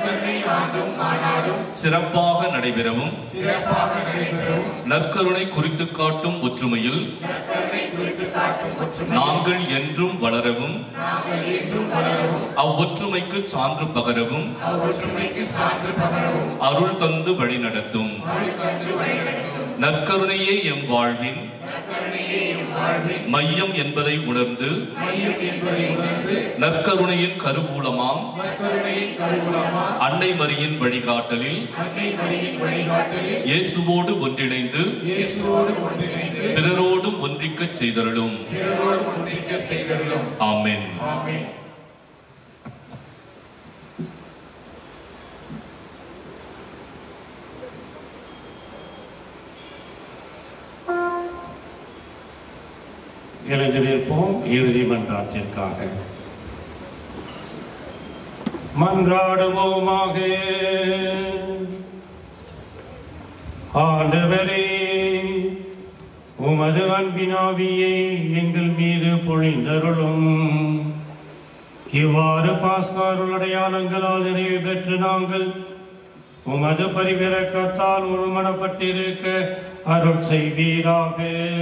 சிறப்பாக நடைபெறவும் நற்கருணை குறித்து காட்டும் ஒற்றுமையில் நாங்கள் என்றும் வளரவும் அவ்வொற்றுமைக்கு சான்று பகரவும் அருள் தந்து வழிநடத்தும் நற்கருணையே எம் வாழ்வின் மையம் என்பதை உணர்ந்து நற்கருணையின் கருவூலமாம் அன்னை மரியின் வழிகாட்டலில் இயேசுவோடு ஒன்றிணைந்து பிறரோடும் ஒன்றிக்கச் செய்தருளும் ஆமென் எழுந்து நிற்போம் இறுதி மன்றாட்டிற்காக மன்றாடுவோமாக ஆண்டவரே உமது அன்பினாவியை எங்கள் மீது பொழிந்தருளும் இவ்வாறு பாஸ்காருள் அடையாளங்களால் நிறைவு பெற்று நாங்கள் உமது பரிவிறக்கத்தால் உருமணப்பட்டிருக்க அருள் செய்வீராக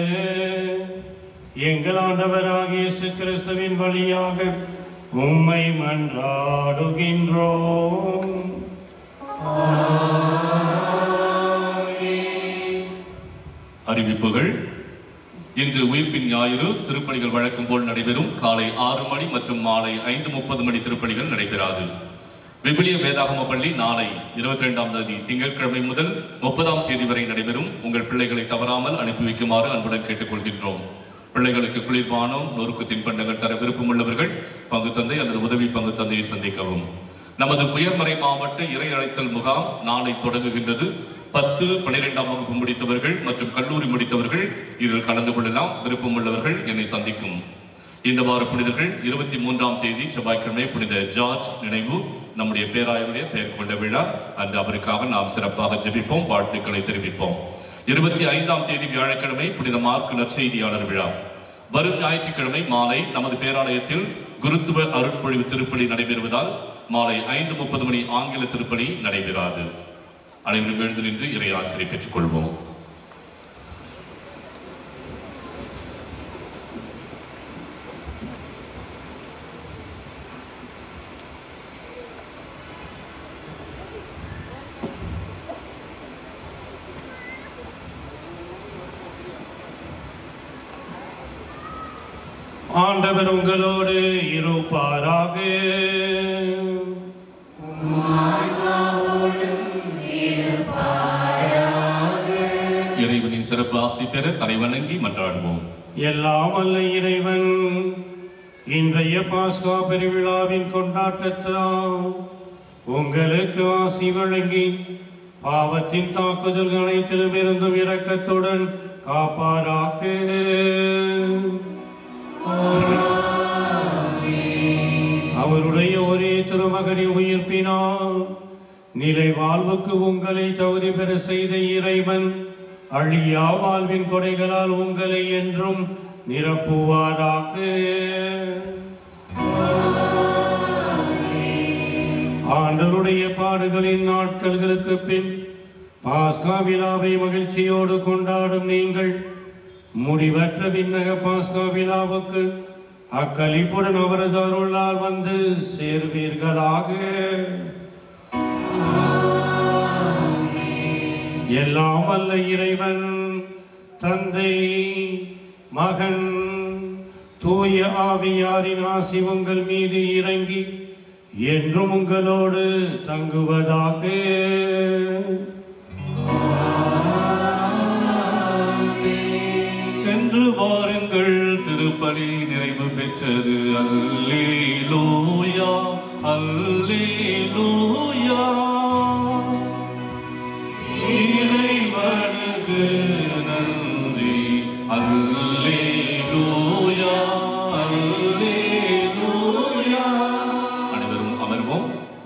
எங்கள் ஆண்டவராகிய இயேசு கிறிஸ்துவின் வழியாக உம்மை மன்றாடுகின்றோம் அறிவிப்புகள் இன்று உயிர்ப்பின் ஞாயிறு திருப்பணிகள் வழக்கம் போல் நடைபெறும் காலை ஆறு மணி மற்றும் மாலை ஐந்து முப்பது மணி திருப்பணிகள் நடைபெறாது விபிலிய வேதாகம பள்ளி நாளை இருபத்தி ரெண்டாம் தேதி திங்கட்கிழமை முதல் முப்பதாம் தேதி வரை நடைபெறும் உங்கள் பிள்ளைகளை தவறாமல் அனுப்பி வைக்குமாறு அன்புடன் கேட்டுக்கொள்கின்றோம் பிள்ளைகளுக்கு குளிர்பானம் நொறுக்கு தின்பண்டங்கள் தர விருப்பமுள்ளவர்கள் பங்கு தந்தை அல்லது உதவி பங்கு தந்தையை சந்திக்கவும் நமது உயர்மறை மாவட்ட இறை அழைத்தல் முகாம் நாளை தொடங்குகின்றது பத்து பன்னிரெண்டாம் வகுப்பு முடித்தவர்கள் மற்றும் கல்லூரி முடித்தவர்கள் இதில் கலந்து கொள்ளலாம் விருப்பமுள்ளவர்கள் என்னை சந்திக்கும் இந்த வார புனிதர்கள் இருபத்தி மூன்றாம் தேதி செவ்வாய்க்கிழமை புனித ஜார்ஜ் நினைவு நம்முடைய பேராயருடைய பெயர் கொண்ட விழா அன்று அவருக்காக நாம் சிறப்பாக ஜெபிப்போம் வாழ்த்துக்களை தெரிவிப்போம் இருபத்தி ஐந்தாம் தேதி வியாழக்கிழமை புனித மார்க் நற்செய்தியாளர் விழா வரும் ஞாயிற்றுக்கிழமை மாலை நமது பேராலயத்தில் குருத்துவ அருட்பொழிவு திருப்பலி நடைபெறுவதால் மாலை ஐந்து முப்பது மணி ஆங்கில திருப்பலி நடைபெறாது அனைவரும் எழுந்து நின்று இறை ஆசிரியை பெற்றுக் கொள்வோம் ஆண்டவர் உங்களோடு இருப்பாராக இறைவனின் சிறப்பு ஆசி பெற தலைவணங்கி மன்றாடுவோம் எல்லாம் அல்ல இறைவன் இன்றைய பாஸ்கா பெருவிழாவின் கொண்டாட்டத்தால் உங்களுக்கு ஆசி வழங்கி பாவத்தின் தாக்குதல்கள் அனைத்திலும் இருந்தும் இரக்கத்துடன் காப்பாராக திருமகனின் உயிர்ப்பினால் நிலை வாழ்வுக்கு உங்களை தகுதி பெற செய்த இறைவன் அழியா வாழ்வின் கொடைகளால் உங்களை என்றும் நிரப்புவாராக ஆண்டவருடைய பாடுகளின் நாட்கள்களுக்கு பின் பாஸ்கா விழாவை மகிழ்ச்சியோடு கொண்டாடும் நீங்கள் முடிவற்ற விண்ணக பாஸ்கா விழாவுக்கு அக்களிப்புடன் அவரது அருளால் வந்து சேர்வீர்களாக எல்லாம் வல்ல இறைவன் தந்தை மகன் தூய ஆவியாரின் ஆசி உங்கள் மீது இறங்கி என்றும் உங்களோடு தங்குவதாக சென்று வாருங்கள் திருப்பலி நிறைவு பெற்றது அல்லேலூயா அல்லேலூயா இறைவனுக்கு நன்றி அல்லேலூயா அல்லேலூயா அனைவரும் அமர்வோம்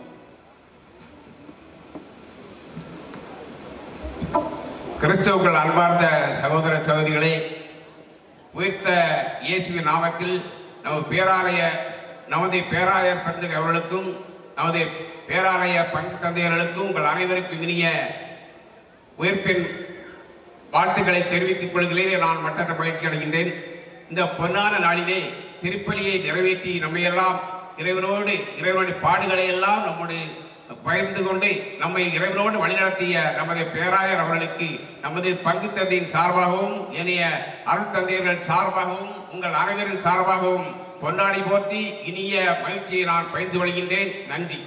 கிறிஸ்தவுக்கள் அன்பார்ந்த சகோதர சகோதரிகளே உயிர்த்த இயேசுவின் நாமத்தில் நமது பேராலய நமது பேராயர் பெருந்தகை அவர்களுக்கும் நமது பேராலய பங்கு தந்தையர்களுக்கும் உங்கள் அனைவருக்கும் இனிய உயிர்ப்பின் வாழ்த்துக்களை தெரிவித்துக் கொள்கிறேன் நான் மற்றற்ற மகிழ்ச்சி அடைகின்றேன் இந்த பொன்னான நாளிலே திருப்பலியை நிறைவேற்றி நம்மையெல்லாம் இறைவனோடு இறைவனுடைய பாடுகளை எல்லாம் நம்முடைய பகிர்ந்து கொண்டு நம்மை இறைவனோடு வழிநடத்திய நமது பேராயர் அவர்களுக்கு நமது பங்கு தந்தையின் சார்பாகவும் ஏனைய அருள் தந்தையர்கள் சார்பாகவும் உங்கள் அனைவரின் சார்பாகவும் பொன்னாடி போற்றி இனிய மகிழ்ச்சியை நான் பகிர்ந்து கொள்கின்றேன் நன்றி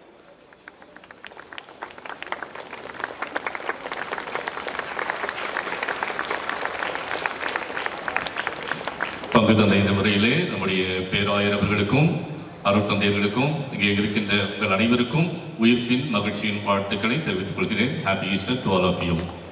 பங்கு தந்தை இந்த முறையிலே நம்முடைய பேராயர் அவர்களுக்கும் அருள் தந்தையர்களுக்கும் இங்கே இருக்கின்ற உங்கள் அனைவருக்கும் உயிர்ப்பின் மகிழ்ச்சியின் வாழ்த்துக்களை தெரிவித்துக் கொள்கிறேன் happy Easter to all of you